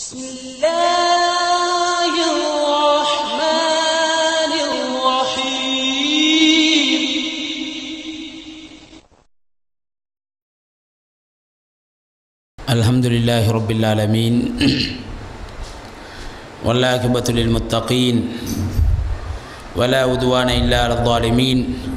بسم الله الرحمن الرحيم الحمد لله رب العالمين والعاقبة للمتقين ولا عدوان إلا على الظالمين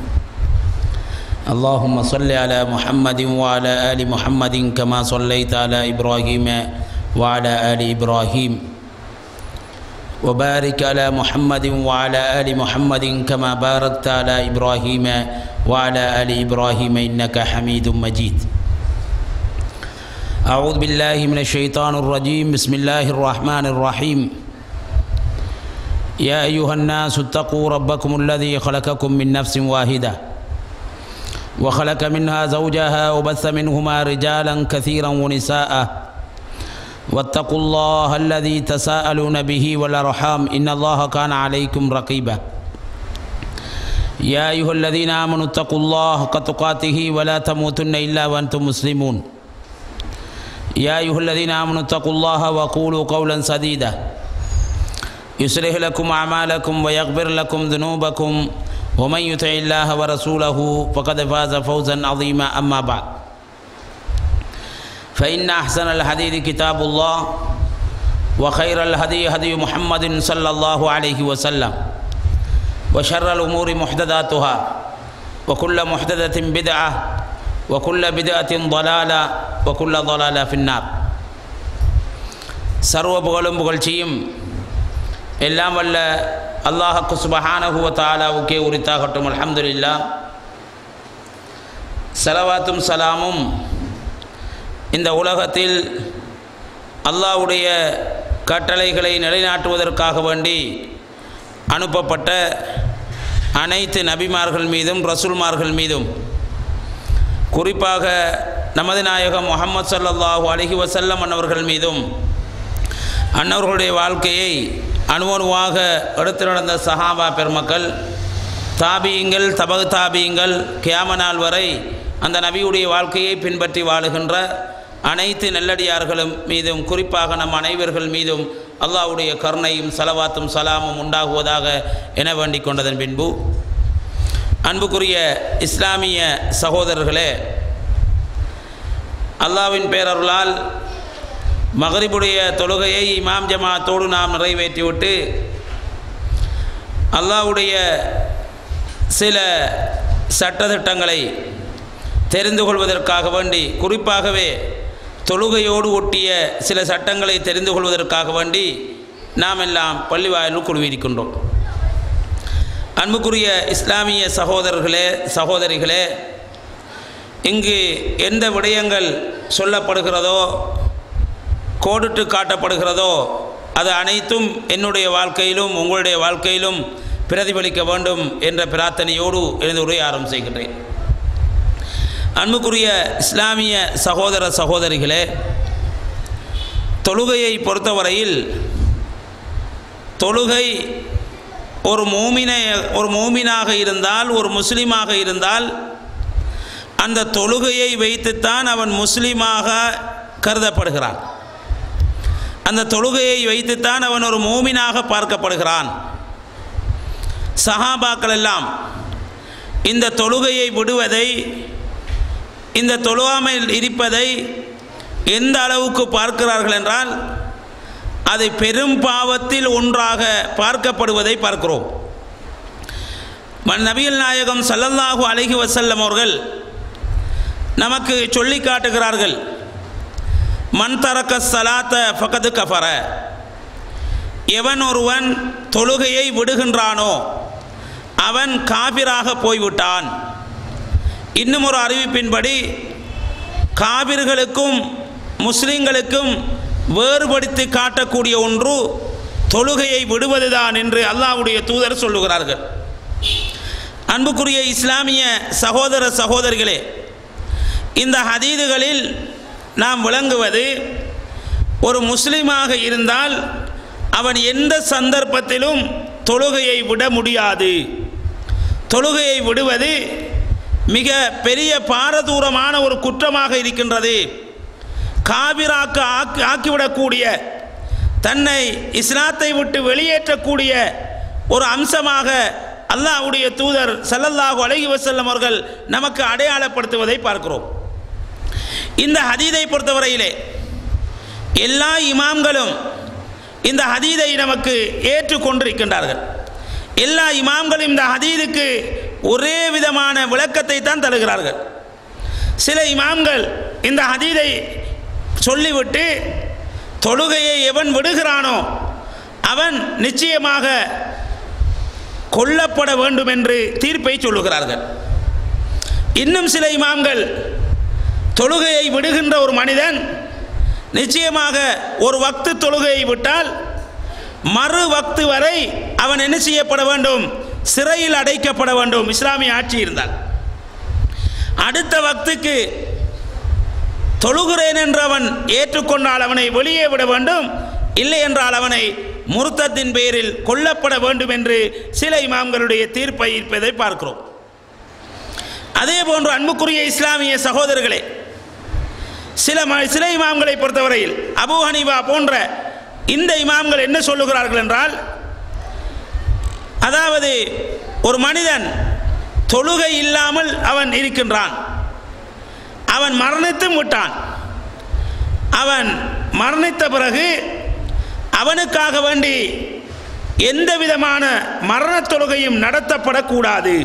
اللهم صل على محمد وعلى آل محمد كما صليت على إبراهيم وعلى آل إبراهيم وبارك على محمد وعلى آل محمد كما باركت على إبراهيم وعلى آل إبراهيم إنك حميد مجيد أعوذ بالله من الشيطان الرجيم بسم الله الرحمن الرحيم يا أيها الناس اتقوا ربكم الذي خلقكم من نفس واحدة وخلق منها زوجها وبث منهما رجالا كثيرا ونساء واتقوا الله الذي تساءلون به والأرحام إن الله كان عليكم رقيبا يا أيها الذين آمنوا اتقوا الله حق تقاته ولا تموتن إلا وأنتم مسلمون يا أيها الذين آمنوا اتقوا الله وقولوا قولا سديدا يصلح لكم أعمالكم ويغفر لكم ذنوبكم ومن يطع الله ورسوله فقد فاز فوزا عظيما أما بعد فإن أحسن الحديث كتاب الله وخير الهدي هدي محمد صلى الله عليه وسلم وشر الأمور محدثاتها وكل محدثة بدعة وكل بدعة ضلالة وكل ضلالة في النار சர்வ புகழும் புகழ்ச்சியும் எல்லாம் வல்ல அல்லாஹக்கு சுபஹானஹுவ தாலாவுக்கே உரித்தாகட்டும் அல்ஹம்துலில்லா சலவாத்தும் சலாமும் இந்த உலகத்தில் அல்லாஹ்வுடைய கட்டளைகளை நிலைநாட்டுவதற்காக வேண்டி அனுப்பப்பட்ட அனைத்து நபிமார்கள் மீதும் ரசூல்மார்கள் மீதும் குறிப்பாக நமது நாயகம் முகமது சல்லல்லாஹூ அலஹி வசல்லம் அன்னவர்கள் மீதும் அன்னவர்களுடைய வாழ்க்கையை அணுவணுவாக எடுத்து நடந்த சஹாபா பெருமக்கள் தாபியுங்கள் தபகு தாபியுங்கள் கியாம நாள் வரை அந்த நபியுடைய வாழ்க்கையை பின்பற்றி வாழுகின்ற அனைத்து நல்லடியார்களும் மீதும் குறிப்பாக நம் அனைவர்கள் மீதும் அல்லாஹ்வுடைய கருணையும் சலவாத்தும் சலாமும் உண்டாகுவதாக என வேண்டிக் கொண்டதன் பின்பு அன்புக்குரிய இஸ்லாமிய சகோதரர்களே அல்லாவின் பேரருளால் மகரிபுடைய தொழுகையை இமாம் ஜமாத்தோடு நாம் நிறைவேற்றிவிட்டு அல்லாவுடைய சில சட்டத்திட்டங்களை தெரிந்து கொள்வதற்காக வேண்டி குறிப்பாகவே தொழுகையோடு ஒட்டிய சில சட்டங்களை தெரிந்து கொள்வதற்காக வேண்டி நாம் எல்லாம் பள்ளிவாயிலும் குழுவியிருக்கின்றோம் அன்புக்குரிய இஸ்லாமிய சகோதரர்களே சகோதரிகளே இங்கு எந்த விடயங்கள் சொல்லப்படுகிறதோ கோடிட்டு காட்டப்படுகிறதோ அது அனைத்தும் என்னுடைய வாழ்க்கையிலும் உங்களுடைய வாழ்க்கையிலும் பிரதிபலிக்க வேண்டும் என்ற பிரார்த்தனையோடு எனது உரையை ஆரம்பம் செய்கின்றேன் அன்புக்குரிய இஸ்லாமிய சகோதர சகோதரிகளே தொழுகையை பொறுத்தவரையில் தொழுகை ஒரு மூமினை ஒரு மூமினாக இருந்தால் ஒரு முஸ்லீமாக இருந்தால் அந்த தொழுகையை வைத்துத்தான் அவன் முஸ்லீமாக கருதப்படுகிறான் அந்த தொழுகையை வைத்துத்தான் அவன் ஒரு மூமினாக பார்க்கப்படுகிறான் சஹாபாக்கள் எல்லாம் இந்த தொழுகையை விடுவதை இந்த தொழுவாமையில் இருப்பதை எந்த அளவுக்கு பார்க்கிறார்கள் என்றால் அது பெரும் பாவத்தில் ஒன்றாக பார்க்கப்படுவதை பார்க்கிறோம் நபிகள் நாயகம் சல்லல்லாஹு அலஹி வசல்லம் அவர்கள் நமக்கு சொல்லி காட்டுகிறார்கள் மண் தரக்க சலாத்த ஃபகது கஃபர எவன் ஒருவன் தொழுகையை விடுகின்றானோ அவன் காபிராக போய்விட்டான் இன்னும் ஒரு அறிவிப்பின்படி காபிர்களுக்கும் முஸ்லிம்களுக்கும் வேறுபடுத்தி காட்டக்கூடிய ஒன்று தொழுகையை விடுவதுதான் என்று அல்லாஹ்வுடைய தூதர் சொல்லுகிறார்கள் அன்புக்குரிய இஸ்லாமிய சகோதர சகோதரிகளே இந்த ஹதீதுகளில் நாம் விளங்குவது ஒரு முஸ்லீமாக இருந்தால் அவன் எந்த சந்தர்ப்பத்திலும் தொழுகையை விட முடியாது தொழுகையை விடுவது மிக பெரிய பாரதூரமான ஒரு குற்றமாக இருக்கின்றது காபிராக்க ஆக்கி ஆக்கிவிடக்கூடிய தன்னை இஸ்லாத்தை விட்டு வெளியேற்றக்கூடிய ஒரு அம்சமாக அல்லாஹ்வுடைய தூதர் ஸல்லல்லாஹு அலைஹி வஸல்லம் அவர்கள் நமக்கு அடையாளப்படுத்துவதை பார்க்கிறோம் இந்த ஹதீதை பொறுத்தவரையிலே எல்லா இமாம்களும் இந்த ஹதீதை நமக்கு ஏற்றுக்கொண்டிருக்கின்றார்கள் எல்லா இமாம்களும் இந்த ஹதீதுக்கு ஒரே விதமான விளக்கத்தை தான் தருகிறார்கள் சில இமாம்கள் இந்த ஹதீதை சொல்லிவிட்டு தொழுகையை எவன் விடுகிறானோ அவன் நிச்சயமாக கொல்லப்பட வேண்டும் என்று தீர்ப்பை சொல்லுகிறார்கள் இன்னும் சில இமாம்கள் தொழுகையை விடுகின்ற ஒரு மனிதன் நிச்சயமாக ஒரு வக்து தொழுகையை விட்டால் மறு வக்து வரை அவன் என்ன செய்யப்பட வேண்டும் சிறையில் அடைக்கப்பட வேண்டும் இஸ்லாமிய ஆட்சி இருந்தால் அடுத்த வக்துக்கு தொழுகிறேன் என்று அவன் ஏற்றுக்கொண்டால் அவனை வெளியே விட வேண்டும் இல்லை என்றால் அவனை முருத்தத்தின் பெயரில் கொல்லப்பட வேண்டும் என்று சில இமாம்களுடைய தீர்ப்பை இருப்பதை பார்க்கிறோம் அதே போன்று அன்புக்குரிய இஸ்லாமிய சகோதரர்களே சில ம- சில இமாம்களை பொறுத்தவரையில் அபூ ஹனீஃபா போன்ற இந்த இமாம்கள் என்ன சொல்லுகிறார்கள் என்றால் அதாவது ஒரு மனிதன் தொழுகை இல்லாமல் அவன் இருக்கின்றான் அவன் மரணித்தும் விட்டான் அவன் மரணித்த பிறகு அவனுக்காக வேண்டி எந்த விதமான மரணத் தொழுகையும் நடத்தப்படக்கூடாது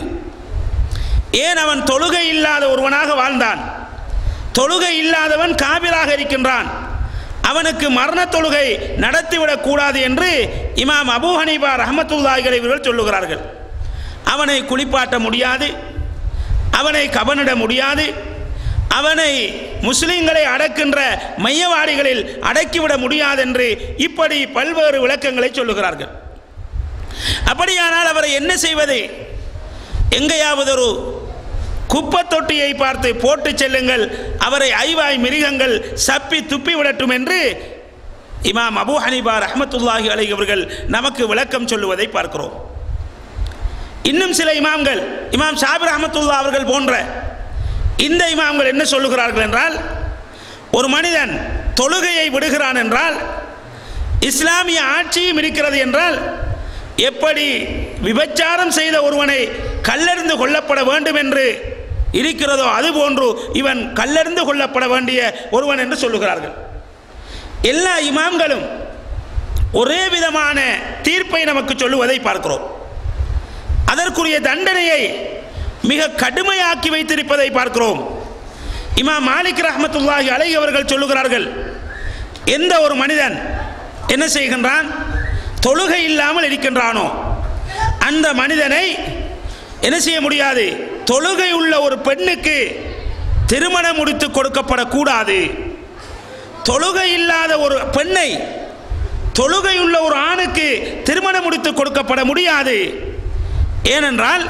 ஏன் அவன் தொழுகை இல்லாத ஒருவனாக வாழ்ந்தான் தொழுகை இல்லாதவன் காபிராக இருக்கின்றான் அவனுக்கு மரண தொழுகை நடத்திவிடக் கூடாது என்று இமாம் அபூ ஹனீபா ரஹமத்துல்லாஹிகள் இவர்கள் சொல்லுகிறார்கள் அவனை குளிப்பாட்ட முடியாது அவனை கபனிட முடியாது அவனை முஸ்லிம்களை அடக்கின்ற மையவாடிகளில் அடக்கிவிட முடியாது என்று இப்படி பல்வேறு விளக்கங்களை சொல்லுகிறார்கள் அப்படியானால் அவரை என்ன செய்வது எங்கேயாவது ஒரு குப்பத் தொட்டியை பார்த்து போட்டு செல்லுங்கள் அவரை ஐவாய் மிருகங்கள் சப்பி துப்பி விடட்டும் என்று இமாம் அபூ ஹனீபா ரஹ்மத்துல்லாஹி அலைஹி அவர்கள் நமக்கு விளக்கம் சொல்லுவதை பார்க்கிறோம் இன்னும் சில இமாம்கள் இமாம் ஷாபிர் அஹமத்துல்லா அவர்கள் போன்ற இந்த இமாம்கள் என்ன சொல்லுகிறார்கள் என்றால் ஒரு மனிதன் தொழுகையை விடுகிறான் என்றால் இஸ்லாமிய ஆட்சியும் இருக்கிறது என்றால் எப்படி விபச்சாரம் செய்த ஒருவனை கல்லெறிந்து கொல்லப்பட வேண்டும் என்று இருக்கிறதோ அதுபோன்று இவன் கல்லெறிந்து கொள்ளப்பட வேண்டிய ஒருவன் என்று சொல்லுகிறார்கள் எல்லா இமாம்களும் ஒரே விதமான தீர்ப்பை நமக்கு சொல்லுவதை பார்க்கிறோம் அதற்குரிய தண்டனையை மிக கடுமையாக்கி வைத்திருப்பதை பார்க்கிறோம் இமாம் மாலிக் ரஹ்மத்துல்லாஹி அலைஹி அவர்கள் சொல்லுகிறார்கள் எந்த ஒரு மனிதன் என்ன செய்கின்றான் தொழுகை இல்லாமல் இருக்கின்றானோ அந்த மனிதனை என்ன செய்ய முடியாது தொழுகை உள்ள ஒரு பெண்ணுக்கு திருமணம் முடித்து கொடுக்கப்படக்கூடாது தொழுகை இல்லாத ஒரு பெண்ணை தொழுகை உள்ள ஒரு ஆணுக்கு திருமணம் முடித்து கொடுக்கப்பட முடியாது ஏனென்றால்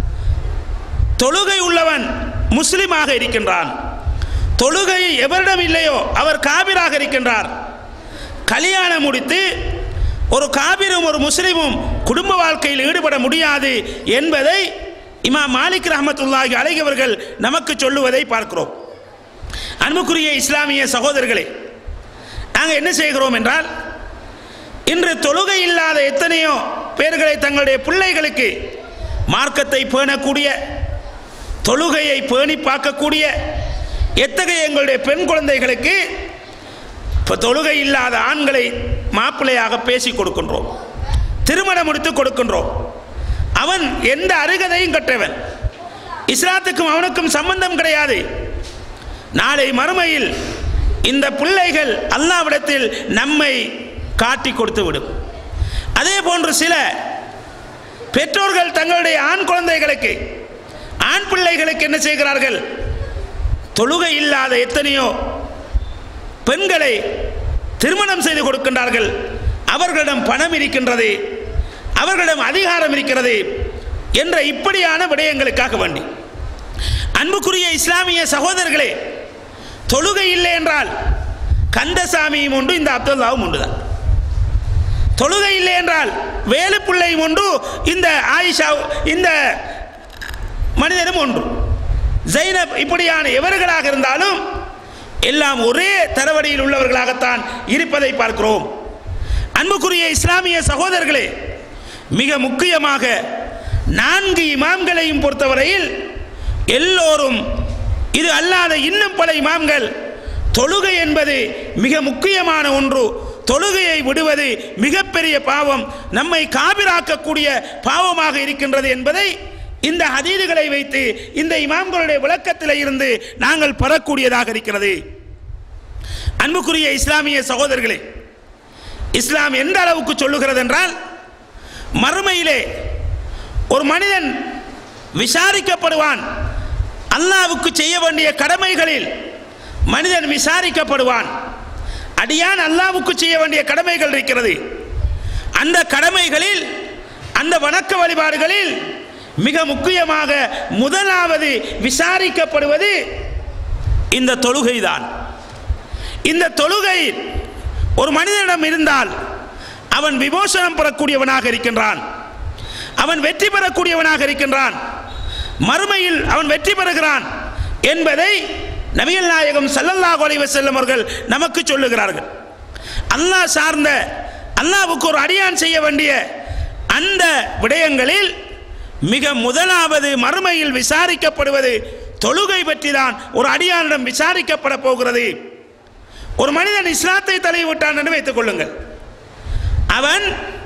தொழுகை உள்ளவன் முஸ்லிமாக இருக்கின்றான் தொழுகை எவரிடம் இல்லையோ அவர் காபிராக இருக்கின்றார் கல்யாணம் முடித்து ஒரு காபிரும் ஒரு முஸ்லிமும் குடும்ப வாழ்க்கையில் ஈடுபட முடியாது என்பதை இமாம் மாலிக் ரஹமத்துல்லாஹி அலைஹி அவர்கள் நமக்கு சொல்லுவதை பார்க்கிறோம் அன்புக்குரிய இஸ்லாமிய சகோதரர்களே நாங்கள் என்ன செய்கிறோம் என்றால் இன்று தொழுகை இல்லாத எத்தனையோ பேர்களை தங்களுடைய பிள்ளைகளுக்கு மார்க்கத்தை பேணக்கூடிய தொழுகையை பேணி பார்க்கக்கூடிய எத்தகைய எங்களுடைய பெண் குழந்தைகளுக்கு இப்போ தொழுகை இல்லாத ஆண்களை மாப்பிள்ளையாக பேசி கொடுக்கின்றோம் திருமணம் முடித்து கொடுக்கின்றோம் அவன் எந்த அருகதையும் கற்றவன் இஸ்லாத்துக்கும் அவனுக்கும் சம்பந்தம் கிடையாது நாளை மறுமையில் இந்த பிள்ளைகள் அல்லாவிடத்தில் நம்மை காட்டி கொடுத்து விடும் அதே போன்று சில பெற்றோர்கள் தங்களுடைய ஆண் குழந்தைகளுக்கு ஆண் பிள்ளைகளுக்கு என்ன செய்கிறார்கள் தொழுகை இல்லாத எத்தனையோ பெண்களை திருமணம் செய்து கொடுக்கின்றார்கள் அவர்களிடம் பணம் இருக்கின்றது அவர்களிடம் அதிகாரம் இருக்கிறது என்ற இப்படியான விடயங்களுக்காக வேண்டி அன்புக்குரிய இஸ்லாமிய சகோதரர்களே தொழுகை இல்லை என்றால் கந்தசாமியும் உண்டு இந்த அப்துல்லாவும் உண்டுதான் தொழுகை இல்லை என்றால் வேலுப்பிள்ளையும் உண்டு இந்த ஆயிஷா இந்த மனிதனும் ஒன்று ஜைனப் இப்படியான எவர்களாக இருந்தாலும் எல்லாம் ஒரே தரவடியில் உள்ளவர்களாகத்தான் இருப்பதை பார்க்கிறோம் அன்புக்குரிய இஸ்லாமிய சகோதரர்களே மிக முக்கியமாக நான்கு இமாம்களையும் பொறுத்தவரையில் எல்லோரும் இது அல்லாத இன்னும் பல இமாம்கள் தொழுகை என்பது மிக முக்கியமான ஒன்று தொழுகையை விடுவது மிகப்பெரிய பாவம் நம்மை காபிராக்கக்கூடிய பாவமாக இருக்கின்றது என்பதை இந்த ஹதீதுகளை வைத்து இந்த இமாம்களுடைய விளக்கத்தில் இருந்து நாங்கள் பெறக்கூடியதாக இருக்கிறது அன்புக்குரிய இஸ்லாமிய சகோதரர்களே இஸ்லாம் எந்த அளவுக்கு சொல்லுகிறது என்றால் மறுமையிலே ஒரு மனிதன் விசாரிக்கப்படுவான் அல்லாவுக்கு செய்ய வேண்டிய கடமைகளில் மனிதன் விசாரிக்கப்படுவான் அடியான் அல்லாவுக்கு செய்ய வேண்டிய கடமைகள் இருக்கிறது அந்த கடமைகளில் அந்த வணக்க வழிபாடுகளில் மிக முக்கியமாக முதலாவது விசாரிக்கப்படுவது இந்த தொழுகைதான் இந்த தொழுகை ஒரு மனிதனிடம் இருந்தால் அவன் விமோசனம் பெறக்கூடியவனாக இருக்கின்றான் அவன் வெற்றி பெறக்கூடியவனாக இருக்கின்றான் மறுமையில் அவன் வெற்றி பெறுகிறான் என்பதை நபிகள் நாயகம் ஸல்லல்லாஹு அலைஹி வஸல்லம் அவர்கள் நமக்கு சொல்லுகிறார்கள் அல்லாஹ் சார்ந்த அல்லாஹ்வுக்கு ஒரு அடியான் செய்ய வேண்டிய அந்த விடயங்களில் மிக முதலாவது மறுமையில் விசாரிக்கப்படுவது தொழுகை பற்றி தான் ஒரு அடியானிடம் விசாரிக்கப்பட போகிறது ஒரு மனிதன் இஸ்லாத்தை தலைவிட்டான் என்று வைத்துக் கொள்ளுங்கள் அவன்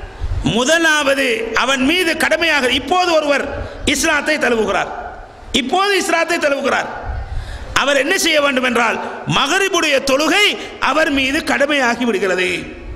முதலாவது அவன் மீது கடமையாக இப்போது ஒருவர் இஸ்லாத்தை தழுவுகிறார் இப்போது இஸ்லாத்தை தழுவுகிறார் அவர் என்ன செய்ய வேண்டும் என்றால் மகரிபுடைய தொழுகை அவர் மீது கடமையாகி விடுகிறது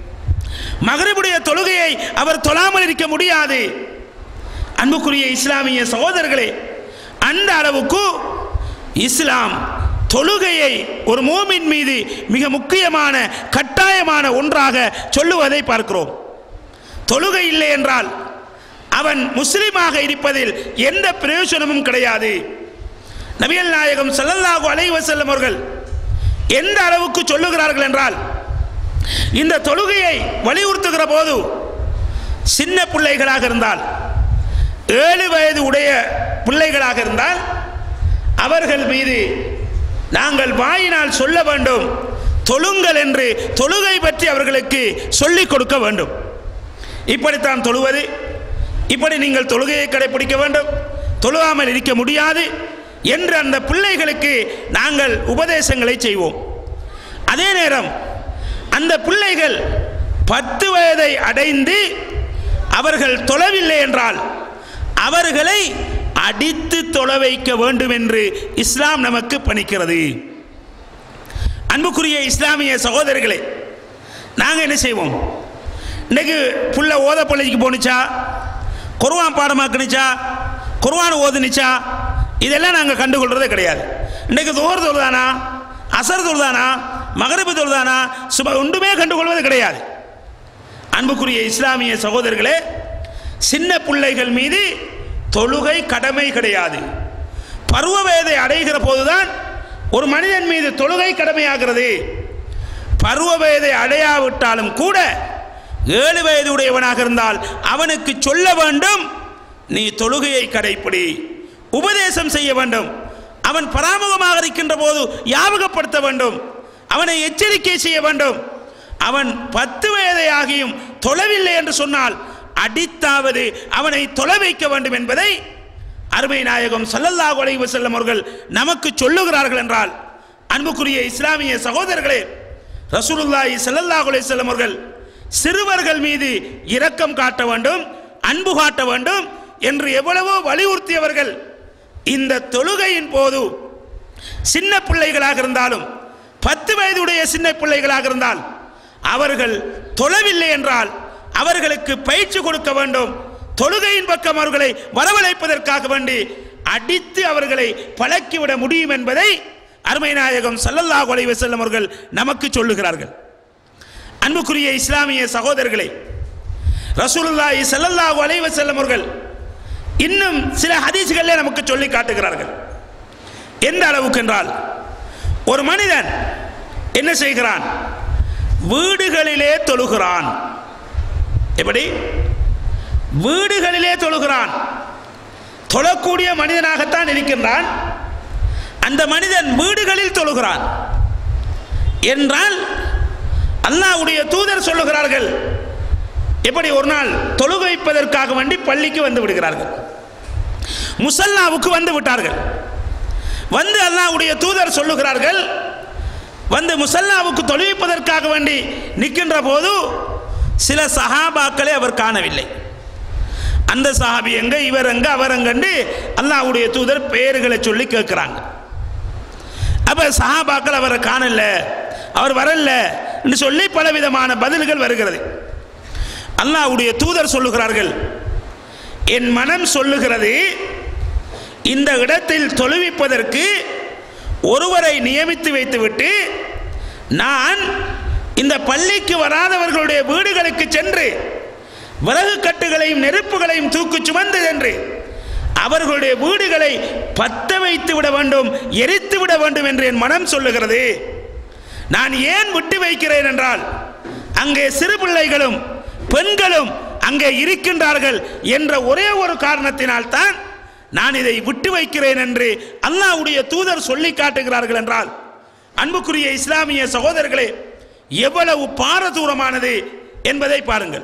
மகரிபுடைய தொழுகையை அவர் தொழாமல் இருக்க முடியாது அன்புக்குரிய இஸ்லாமிய சகோதரர்களே அந்த அளவுக்கு இஸ்லாம் தொழுகையை ஒரு மோமின் மீது மிக முக்கியமான கட்டாயமான ஒன்றாக சொல்லுவதை பார்க்கிறோம் தொழுகை இல்லை என்றால் அவன் முஸ்லிமாக இருப்பதில் எந்த பிரயோஜனமும் கிடையாது நபிகள் நாயகம் ஸல்லல்லாஹு அலைஹி வஸல்லம் அவர்கள் எந்த அளவுக்கு சொல்லுகிறார்கள் என்றால் இந்த தொழுகையை வலியுறுத்துகிற போது சின்ன பிள்ளைகளாக இருந்தால் ஏழு வயது உடைய பிள்ளைகளாக இருந்தால் அவர்கள் மீது நாங்கள் வாயினால் சொல்ல வேண்டும் தொழுங்கள் என்று தொழுகை பற்றி அவர்களுக்கு சொல்லிக் கொடுக்க வேண்டும் இப்படித்தான் தொழுவது இப்படி நீங்கள் தொழுகையை கடைபிடிக்க வேண்டும் தொழுகாமல் இருக்க முடியாது என்று அந்த பிள்ளைகளுக்கு நாங்கள் உபதேசங்களை செய்வோம் அதே நேரம் அந்த பிள்ளைகள் பத்து வயதை அடைந்து அவர்கள் தொழவில்லை என்றால் அவர்களை அடித்து தொழ வைக்க வேண்டும் என்று இஸ்லாம் நமக்கு பணிக்கிறது அன்புக்குரிய இஸ்லாமிய சகோதரர்களே நாங்கள் என்ன செய்வோம் இன்னைக்கு புள்ள ஓத பள்ளிக்கு போணுச்சா குர்வான் பாடமாக்குனுச்சா குர்வான் ஓதுனுச்சா இதெல்லாம் நாங்கள் கண்டுகொள்றதே கிடையாது இன்னைக்கு தோர் தொழுதானா அசர் தொழுதானா மகரிபு தொழுதானா சுப ஒன்றுமே கண்டுகொள்வது கிடையாது அன்புக்குரிய இஸ்லாமிய சகோதரர்களே சின்ன பிள்ளைகள் மீது தொழுகை கடமை கிடையாது பருவ வயதை அடைகிற போதுதான் ஒரு மனிதன் மீது தொழுகை கடமையாகிறது பருவ வயதை அடையாவிட்டாலும் கூட ஏழு வயது உடையவனாக இருந்தால் அவனுக்கு சொல்ல வேண்டும் நீ தொழுகையை கடைப்பிடி உபதேசம் செய்ய வேண்டும் அவன் பராமுகமாக இருக்கின்ற போது ஞாபகப்படுத்த வேண்டும் அவனை எச்சரிக்கை செய்ய வேண்டும் அவன் பத்து வயதை ஆகியும் தொழவில்லை என்று சொன்னால் அடித்தாவது அவனை தொலை வைக்க வேண்டும் என்பதை அருமை நாயகம் ஸல்லல்லாஹு அலைஹி வஸல்லம் அவர்கள் நமக்கு சொல்லுகிறார்கள் என்றால் அன்புக்குரிய இஸ்லாமிய சகோதரர்களே ரசூலுல்லாஹி ஸல்லல்லாஹு அலைஹி வஸல்லம் அவர்கள் சிறுவர்கள் மீது இரக்கம் காட்ட வேண்டும் அன்பு காட்ட வேண்டும் என்று எவ்வளவோ வலியுறுத்தியவர்கள் இந்த தொழுகையின் போது சின்ன பிள்ளைகளாக இருந்தாலும் பத்து வயதுடைய சின்ன பிள்ளைகளாக இருந்தால் அவர்கள் தொழவில்லை என்றால் அவர்களுக்கு பயிற்சி கொடுக்க வேண்டும் தொழுகையின் பக்கம் அவர்களை வரவழைப்பதற்காக வேண்டி அடித்து அவர்களை பழக்கிவிட முடியும் என்பதை அருமை நாயகம் ஸல்லல்லாஹு அலைஹி வஸல்லம் அவர்கள் நமக்கு சொல்லுகிறார்கள் அன்புக்குரிய இஸ்லாமிய சகோதரர்களே ரசூலுல்லாஹி ஸல்லல்லாஹு அலைஹி வஸல்லம் அவர்கள் இன்னும் சில ஹதீஸ்களிலே நமக்கு சொல்லி காட்டுகிறார்கள் எந்த அளவுக்கு என்றால் ஒரு மனிதன் என்ன செய்கிறான் வீடுகளிலே தொழுகிறான் எப்படி வீடுகளிலே தொழுகிறான் தொழக்கூடிய மனிதனாகத்தான் இருக்கின்றான் அந்த மனிதன் வீடுகளில் தொழுகிறான் என்றால் அல்லாஹ்வுடைய தூதர் சொல்லுகிறார்கள் எப்படி ஒரு நாள் தொழுகைப்பதற்காக வேண்டி பள்ளிக்கு வந்து விடுகிறார்கள் முசல்லாவுக்கு வந்து விட்டார்கள் வந்து அல்லாஹ்வுடைய தூதர் சொல்லுகிறார்கள் வந்து முசல்லாவுக்கு தொழுவிப்பதற்காக வேண்டி நிற்கின்ற போது சில சஹாபாக்களை அவர் காணவில்லை அந்த சஹாபி எங்க இவர் எங்க அவர் எங்கன்னு அல்லாஹ்வுடைய தூதர் பெயர்களை சொல்லி கேட்குறாங்க அப்ப சஹாபாக்கள் அவரை காணல அவர் வரல என்று சொல்லி பலவிதமான பதில்கள் வருகிறது அல்லாஹ்வுடைய தூதர் சொல்லுகிறார்கள் என் மனம் சொல்லுகிறது இந்த இடத்தில் தொழுவிப்பதற்கு ஒருவரை நியமித்து வைத்துவிட்டு நான் இந்த பள்ளிக்கு வராதவர்களுடைய வீடுகளுக்கு சென்று விறகு கட்டுகளையும் நெருப்புகளையும் தூக்கு சுமந்து சென்று அவர்களுடைய வீடுகளை பத்த வைத்து விட வேண்டும் எரித்து விட வேண்டும் என்று என் மனம் சொல்லுகிறது நான் ஏன் விட்டு வைக்கிறேன் என்றால் அங்கே சிறு பிள்ளைகளும் பெண்களும் அங்கே இருக்கின்றார்கள் என்ற ஒரே ஒரு காரணத்தினால் தான் நான் இதை விட்டு வைக்கிறேன் என்று அல்லாஹ்வுடைய தூதர் சொல்லி காட்டுகிறார்கள் என்றால் அன்புக்குரிய இஸ்லாமிய சகோதரர்களே எவ்வளவு பாரதூரமானது என்பதை பாருங்கள்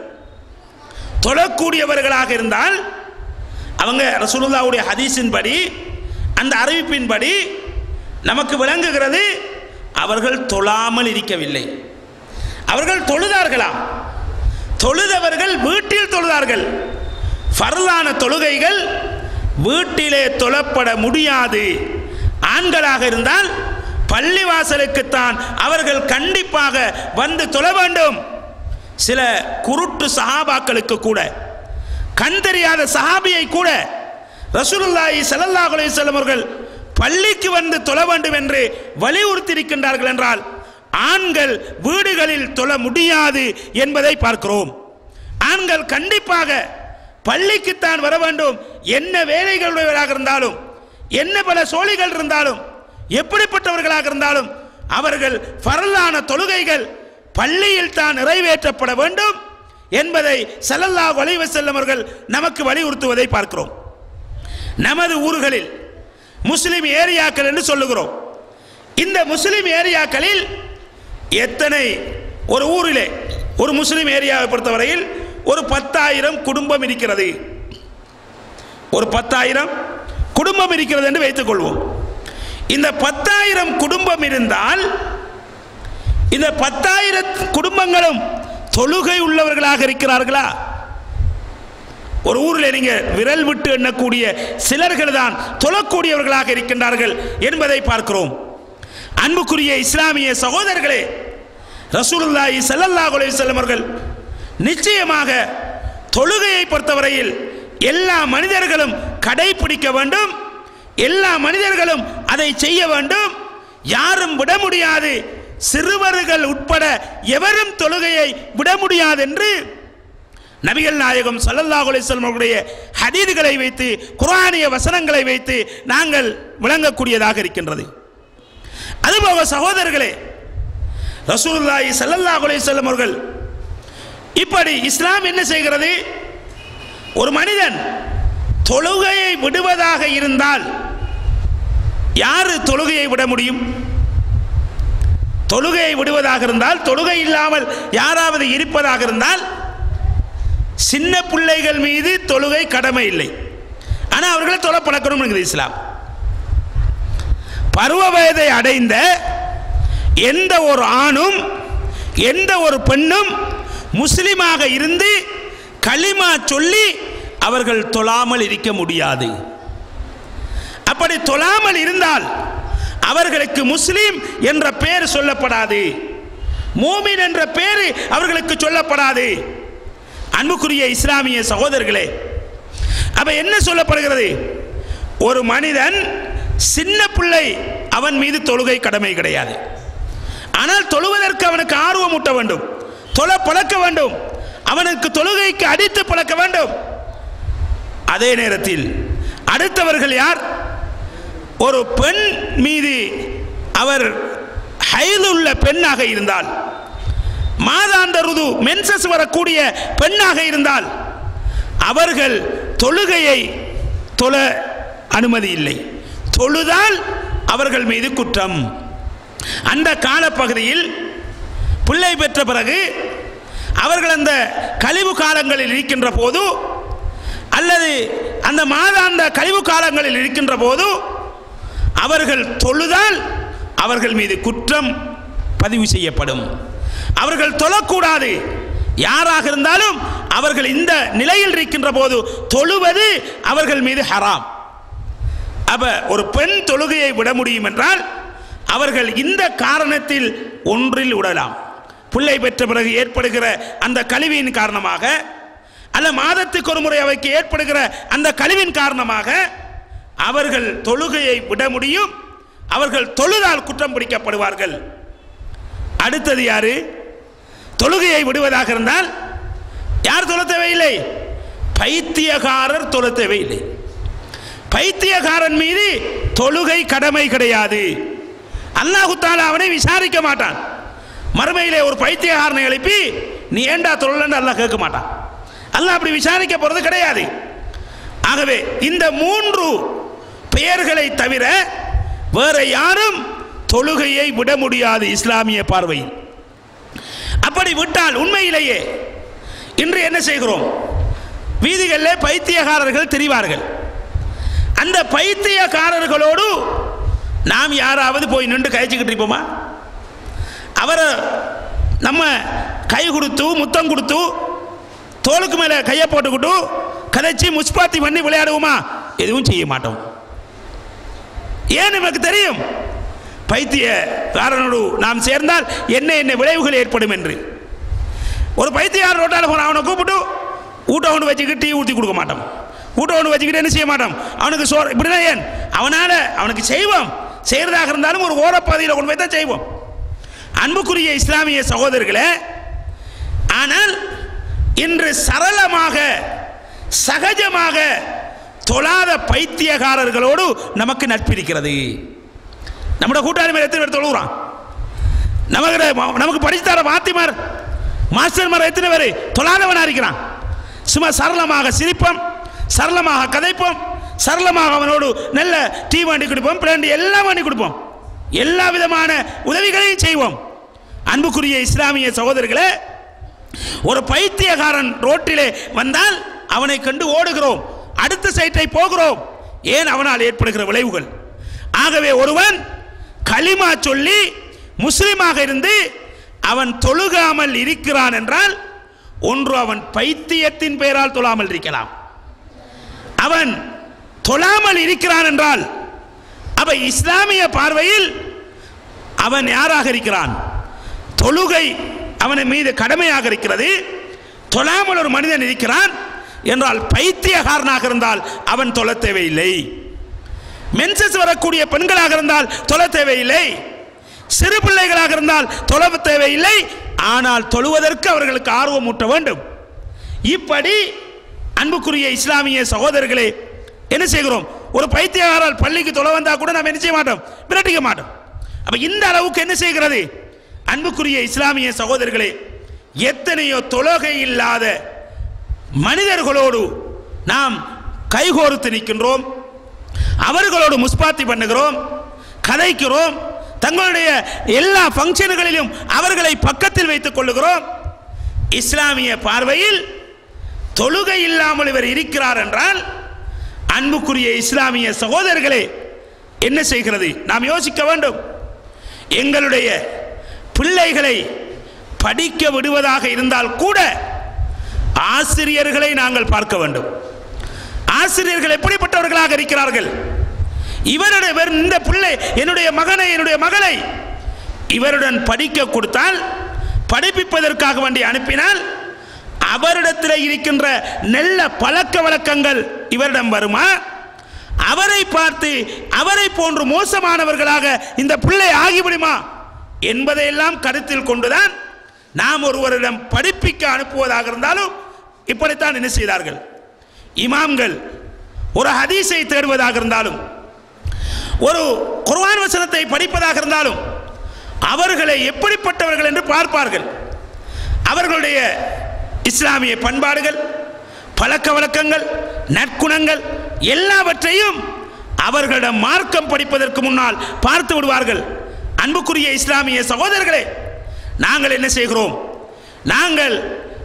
தொழக்கூடியவர்களாக இருந்தால் அவங்க ரசூலுல்லாவுடைய ஹதீஸின்படி அந்த அறிவிப்பின்படி நமக்கு விளங்குகிறது அவர்கள் தொழாமல் இருக்கவில்லை அவர்கள் தொழுதார்களாம் தொழுதவர்கள் வீட்டில் தொழுதார்கள் ஃபர்லான தொழுகைகள் வீட்டிலே தொழப்பட முடியாது ஆண்களாக இருந்தால் பள்ளிவாசலுக்குத்தான் அவர்கள் கண்டிப்பாக வந்து தொழ வேண்டும் சில குருட்டு சஹாபாக்களுக்கு கூட கண் தெரியாத சஹாபியை கூட ரசூலுல்லாஹி ஸல்லல்லாஹு அலைஹி வஸல்லம் அவர்கள் பள்ளிக்கு வந்து தொழ வேண்டும் என்று வலியுறுத்தி இருக்கின்றார்கள் என்றால் ஆண்கள் வீடுகளில் தொழ முடியாது என்பதை பார்க்கிறோம் ஆண்கள் கண்டிப்பாக பள்ளிக்குத்தான் வர வேண்டும் என்ன வேலைகளுடையவராக இருந்தாலும் என்ன பல சோழிகள் இருந்தாலும் எப்படிப்பட்டவர்களாக இருந்தாலும் அவர்கள் பரலான தொழுகைகள் பள்ளியில் தான் நிறைவேற்றப்பட வேண்டும் என்பதை ஸல்லல்லாஹு அலைஹி வஸல்லம் அவர்கள் நமக்கு வலியுறுத்துவதை பார்க்கிறோம் நமது ஊர்களில் முஸ்லிம் ஏரியாக்கள் என்று சொல்லுகிறோம் இந்த முஸ்லிம் ஏரியாக்களில் எத்தனை ஒரு ஊரிலே ஒரு முஸ்லிம் ஏரியாவை பொறுத்தவரையில் ஒரு பத்தாயிரம் குடும்பம் இருக்கிறது ஒரு பத்தாயிரம் குடும்பம் இருக்கிறது என்று வைத்துக் கொள்வோம் இந்த பத்தாயிரம் குடும்பம் இருந்தால் இந்த பத்தாயிரம் குடும்பங்களும் தொழுகை உள்ளவர்களாக இருக்கிறார்களா ஒரு ஊரில் நீங்க விரல் விட்டு எண்ணக்கூடிய சிலர்கள் தான் தொழக்கூடியவர்களாக இருக்கின்றார்கள் என்பதை பார்க்கிறோம் அன்புக்குரிய இஸ்லாமிய சகோதரர்களே ரசூலுல்லாஹி ஸல்லல்லாஹு அலைஹி வஸல்லம் அவர்கள் நிச்சயமாக தொழுகையை பொறுத்தவரையில் எல்லா மனிதர்களும் கடைபிடிக்க வேண்டும் எல்லா மனிதர்களும் அதை செய்ய வேண்டும் யாரும் விட முடியாது சிறுவர்கள் உட்பட எவரும் தொழுகையை விட முடியாது என்று நபிகள் நாயகம் ஸல்லல்லாஹு அலைஹி வஸல்லம் அவர்களுடைய ஹதீதுகளை வைத்து குர்ஆனிய வசனங்களை வைத்து நாங்கள் விளங்கக்கூடியதாக இருக்கின்றது அதுபோக சகோதரர்களே ரசூலுல்லாஹி ஸல்லல்லாஹு அலைஹி வஸல்லம் அவர்கள் இப்படி இஸ்லாம் என்ன செய்கிறது ஒரு மனிதன் தொழுகையை விடுவதாக இருந்தால் யாரு தொழுகையை விட முடியும் தொழுகையை விடுவதாக இருந்தால் தொழுகை இல்லாமல் யாராவது இருப்பதாக இருந்தால் சின்ன பிள்ளைகள் மீது தொழுகை கடமை இல்லை ஆனால் அவர்களை தொலை பழக்கணும் இஸ்லாம் பருவ வயதை அடைந்த எந்த ஒரு ஆணும் எந்த ஒரு பெண்ணும் முஸ்லிமாக இருந்து களிமா சொல்லி அவர்கள் தொழாமல் இருக்க முடியாது அப்படி தொழாமல் இருந்தால் அவர்களுக்கு முஸ்லிம் என்ற பெயர் சொல்லப்படாது மூமின் என்ற பெயர் அவர்களுக்கு சொல்லப்படாது அன்புக்குரிய இஸ்லாமிய சகோதரர்களே அப்ப என்ன சொல்லப்படுகிறது ஒரு மனிதன் சின்ன பிள்ளை அவன் மீது தொழுகை கடமை கிடையாது ஆனால் தொழுவதற்கு அவனுக்கு ஆர்வம் ஊட்ட வேண்டும் தொழ பழக்க வேண்டும் அவனுக்கு தொழுகைக்கு அடித்து பழக்க வேண்டும் அதே நேரத்தில் அடுத்தவர்கள் யார் ஒரு பெண் மீது அவர் ஹைலுள்ள பெண்ணாக இருந்தால் மாதாந்த ருது மென்சஸ் வரக்கூடிய பெண்ணாக இருந்தால் அவர்கள் தொழுகையை தொழ அனுமதி இல்லை தொழுதால் அவர்கள் மீது குற்றம் அந்த காலப்பகுதியில் பிள்ளை பெற்ற பிறகு அவர்கள் அந்த கழிவு காலங்களில் இருக்கின்ற போது அல்லது அந்த மாதாந்த கழிவு காலங்களில் இருக்கின்ற போது அவர்கள் தொழுதால் அவர்கள் மீது குற்றம் பதிவு செய்யப்படும் அவர்கள் தொழக்கூடாது யாராக இருந்தாலும் அவர்கள் இந்த நிலையில் இருக்கின்ற போது தொழுவது அவர்கள் மீது ஹராம் அப்ப ஒரு பெண் தொழுகையை விட முடியும் என்றால் அவர்கள் இந்த காரணத்தில் ஒன்றில் விடலாம் பிள்ளை பெற்ற பிறகு ஏற்படுகிற அந்த கழிவின் காரணமாக அல்ல மாதத்துக்கு ஒரு முறை அவைக்கு ஏற்படுகிற அந்த கழிவின் காரணமாக அவர்கள் தொழுகையை விட முடியும் அவர்கள் தொழுதால் குற்றம் பிடிக்கப்படுவார்கள் அடுத்தது யாரு தொழுகையை விடுவதாக இருந்தால் யார் தொழ தேவையில்லை பைத்தியகாரர் தொழ தேவையில்லை பைத்தியகாரன் மீது தொழுகை கடமை கிடையாது அல்லாஹு தாலா அவனை விசாரிக்க மாட்டான் மறுமையிலே ஒரு பைத்தியகாரனை எழுப்பி நீ ஏண்டா தொழலன்னு அல்லாஹ் கேட்க மாட்டான் அல்லாஹ் அப்படி விசாரிக்க போறது கிடையாது ஆகவே இந்த மூன்று பெயர்களை தவிர வேற யாரும் தொழுகையை விட முடியாது இஸ்லாமிய பார்வையில் அப்படி விட்டால் உண்மையிலேயே இன்று என்ன செய்கிறோம் வீதிகளில் பைத்தியகாரர்கள் தெரிவார்கள் அந்த பைத்தியக்காரர்களோடு நாம் யாராவது போய் நின்று கழிச்சுக்கிட்டு இருப்போமா அவரை நம்ம கை கொடுத்து முத்தம் கொடுத்து தோளுக்கு மேலே கையை போட்டுக்கிட்டு கதைச்சி முஸ்பாத்தி பண்ணி விளையாடுவோமா எதுவும் செய்ய மாட்டோம் ஏன் நமக்கு தெரியும் பைத்தியக்காரனோடு நாம் சேர்ந்தால் என்ன என்ன விளைவுகள் ஏற்படும் என்று ஒரு பைத்தியக்காரன் ரோட்டால் போன அவனை கூப்பிட்டு ஊட்ட ஒன்று வச்சுக்கிட்டு டீ ஊற்றி கொடுக்க மாட்டோம் ஊட்ட ஒன்று வச்சுக்கிட்டு என்ன செய்ய மாட்டோம் அவனுக்கு சோறு இப்படிதான் ஏன் அவனால் அவனுக்கு செய்வோம் செய்கிறதாக இருந்தாலும் ஒரு ஓரப்பாதையில் கொண்டு போய் தான் செய்வோம் அன்புக்குரிய இஸ்லாமிய சகோதரர்களே ஆனால் இன்று சரளமாக சகஜமாக தொழாத பைத்தியகாரர்களோடு நமக்கு நட்பிருக்கிறது நம்முடைய கூட்டாளி மேல எத்தனை பேர் தொழுகிறான் நமக்கு நமக்கு படிச்சு தர வாத்திமார் மாஸ்டர் மார் எத்தனை பேர் தொழாதவனா இருக்கிறான் சும்மா சரளமாக சிரிப்போம் சரளமாக கதைப்போம் சரளமாக அவனோடு நல்ல டீ வாங்கி கொடுப்போம் பிளாண்டி எல்லாம் வாங்கி கொடுப்போம் எல்லா விதமான உதவிகளையும் செய்வோம் அன்புக்குரிய இஸ்லாமிய சகோதரர்களே ஒரு பைத்தியகாரன் ரோட்டிலே வந்தால் அவனை கண்டு ஓடுகிறோம் அடுத்த சைட்டை போகிறோம் ஏன் அவனால் ஏற்படுகிற விளைவுகள் ஆகவே ஒருவன் களிமா சொல்லி முஸ்லிமாக இருந்து அவன் தொழுகாமல் இருக்கிறான் என்றால் ஒன்று அவன் பைத்தியத்தின் பெயரால் தொழாமல் இருக்கலாம் அவன் தொழாமல் இருக்கிறான் என்றால் அவ இஸ்லாமிய பார்வையில் அவன் யாராக இருக்கிறான் தொழுகை அவன் மீது கடமையாக இருக்கிறது தொழாமல் ஒரு மனிதன் இருக்கிறான் என்றால் பைத்தியகாரனாக இருந்தால் அவன் தொழ தேவையில்லை மென்சஸ் வரக்கூடிய பெண்களாக இருந்தால் தொழ தேவையில்லை சிறு பிள்ளைகளாக இருந்தால் தொழ தேவையில்லை ஆனால் தொழுவதற்கு அவர்களுக்கு ஆர்வம் ஊட்ட வேண்டும் இப்படி அன்புக்குரிய இஸ்லாமிய சகோதரர்களே என்ன செய்கிறோம் ஒரு பைத்தியகாரால் பள்ளிக்கு தொலை வந்தா கூட நாம் என்ன செய்ய மாட்டோம் விரட்டிக்க மாட்டோம் அப்ப இந்த அளவுக்கு என்ன செய்கிறது அன்புக்குரிய இஸ்லாமிய சகோதரர்களே எத்தனையோ தொழுகை இல்லாத மனிதர்களோடு நாம் கைகோர்த்து நிற்கின்றோம் அவர்களோடு முஸ்பாத்தி பண்ணுகிறோம் கதைக்கிறோம் தங்களுடைய எல்லா ஃபங்க்ஷன்களிலும் அவர்களை பக்கத்தில் வைத்துக் கொள்ளுகிறோம் இஸ்லாமிய பார்வையில் தொழுகை இல்லாமல் இவர் இருக்கிறார் என்றால் அன்புக்குரிய இஸ்லாமிய சகோதரர்களே என்ன செய்கிறது நாம் யோசிக்க வேண்டும் எங்களுடைய பிள்ளைகளை படிக்க விடுவதாக இருந்தால் கூட ஆசிரியர்களை நாங்கள் பார்க்க வேண்டும் ஆசிரியர்கள் எப்படிப்பட்டவர்களாக இருக்கிறார்கள் இவருடைய இவர் இந்த பிள்ளை என்னுடைய மகனை என்னுடைய மகளை இவருடன் படிக்க கொடுத்தால் படிப்பிப்பதற்காக வேண்டி அனுப்பினால் அவரிடத்தில் இருக்கின்ற நல்ல பழக்க வழக்கங்கள் இவரிடம் வருமா அவரை பார்த்து அவரை போன்று மோசமானவர்களாக இந்த பிள்ளை ஆகிவிடுமா என்பதையெல்லாம் கருத்தில் கொண்டுதான் நாம் ஒருவரிடம் படிப்பிக்க அனுப்புவதாக இருந்தாலும் இப்படித்தான் என்ன செய்தார்கள் இமாம்கள் ஒரு ஹதீஸை தேடுவதாக இருந்தாலும் ஒரு குர்ஆன் வசனத்தை படிப்பதாக இருந்தாலும் அவர்களை எப்படிப்பட்டவர்கள் என்று பார்ப்பார்கள் அவர்களுடைய இஸ்லாமிய பண்பாடுகள் பழக்க வழக்கங்கள் நற்குணங்கள் எல்லாவற்றையும் அவர்களிடம் மார்க்கம் படிப்பதற்கு முன்னால் பார்த்து விடுவார்கள் அன்புக்குரிய இஸ்லாமிய சகோதரர்களே நாங்கள் என்ன செய்கிறோம் நாங்கள்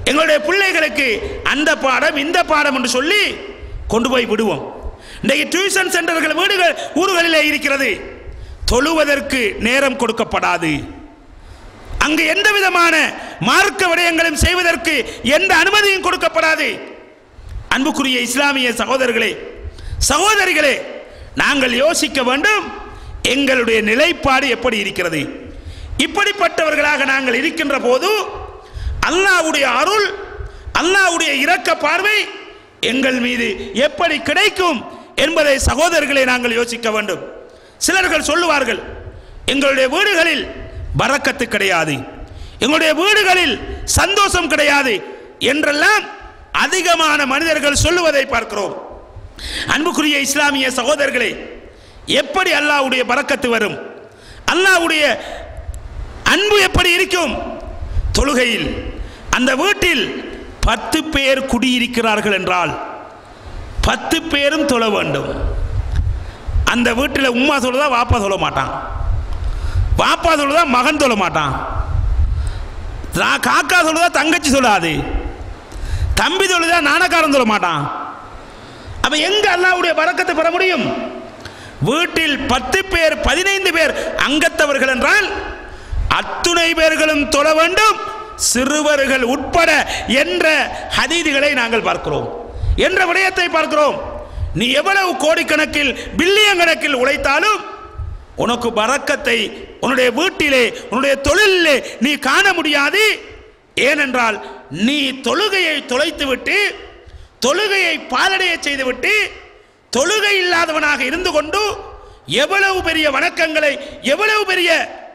எங்களுடைய பிள்ளைகளுக்கு அந்த பாடம் இந்த பாடம் என்று சொல்லி கொண்டு போய் விடுவோம் இன்றைக்கு டியூஷன் சென்டர்கள் வீடுகள் ஊர்களிலே இருக்கிறது தொழுவதற்கு நேரம் கொடுக்கப்படாது அங்கு எந்த விதமான மார்க்க விடயங்களும் செய்வதற்கு எந்த அனுமதியும் கொடுக்கப்படாது அன்புக்குரிய இஸ்லாமிய சகோதரர்களே சகோதரிகளே நாங்கள் யோசிக்க வேண்டும் எங்களுடைய நிலைப்பாடு எப்படி இருக்கிறது இப்படிப்பட்டவர்களாக நாங்கள் இருக்கின்ற போது அல்லாஹ்வுடைய அருள் அல்லாஹ்வுடைய இரக்க பார்வை எங்கள் மீது எப்படி கிடைக்கும் என்பதை சகோதரர்களை நாங்கள் யோசிக்க வேண்டும் சிலர்கள் சொல்லுவார்கள் எங்களுடைய வீடுகளில் பறக்கத்து கிடையாது எங்களுடைய வீடுகளில் சந்தோஷம் கிடையாது என்றெல்லாம் அதிகமான மனிதர்கள் சொல்லுவதை பார்க்கிறோம் அன்புக்குரிய இஸ்லாமிய சகோதரர்களே எப்படி அல்லாஹ்வுடைய பறக்கத்து வரும் அல்லாஹ்வுடைய அன்பு எப்படி இருக்கும் தொழுகையில் அந்த வீட்டில் பத்து பேர் குடியிருக்கிறார்கள் என்றால் பத்து பேரும் தொழ வேண்டும் அந்த வீட்டில் உம்மா சொல்லுதா வாப்பா சொல்ல மாட்டான் வாப்பா சொல்லுதா மகன் சொல்ல மாட்டான் தா- காக்கா சொல்லுதா தங்கச்சி சொல்லாது தம்பி சொல்லுதா நாணக்காரன் சொல்ல மாட்டான் அப்ப எங்க அல்லாஹ்வுடைய பறக்கத்தை பெற முடியும் வீட்டில் பத்து பேர் பதினைந்து பேர் அங்கத்தவர்கள் என்றால் அத்துணை பேர்களும் தொழ வேண்டும் சிறுவர்கள் உட்பட என்ற ஹதீதுகளை நாங்கள் பார்க்கிறோம் என்ற விடயத்தை பார்க்கிறோம் நீ எவ்வளவு கோடிக்கணக்கில் பில்லியன் கணக்கில் உழைத்தாலும் உனக்கு பறக்கத்தை உன்னுடைய வீட்டிலே உன்னுடைய தொழிலிலே நீ காண முடியாது ஏனென்றால் நீ தொழுகையை தொலைத்துவிட்டு தொழுகையை பாலடைய செய்துவிட்டு தொழுகை இல்லாதவனாக இருந்து கொண்டு எவ்வளவு பெரிய வணக்கங்களை எவ்வளவு பெரிய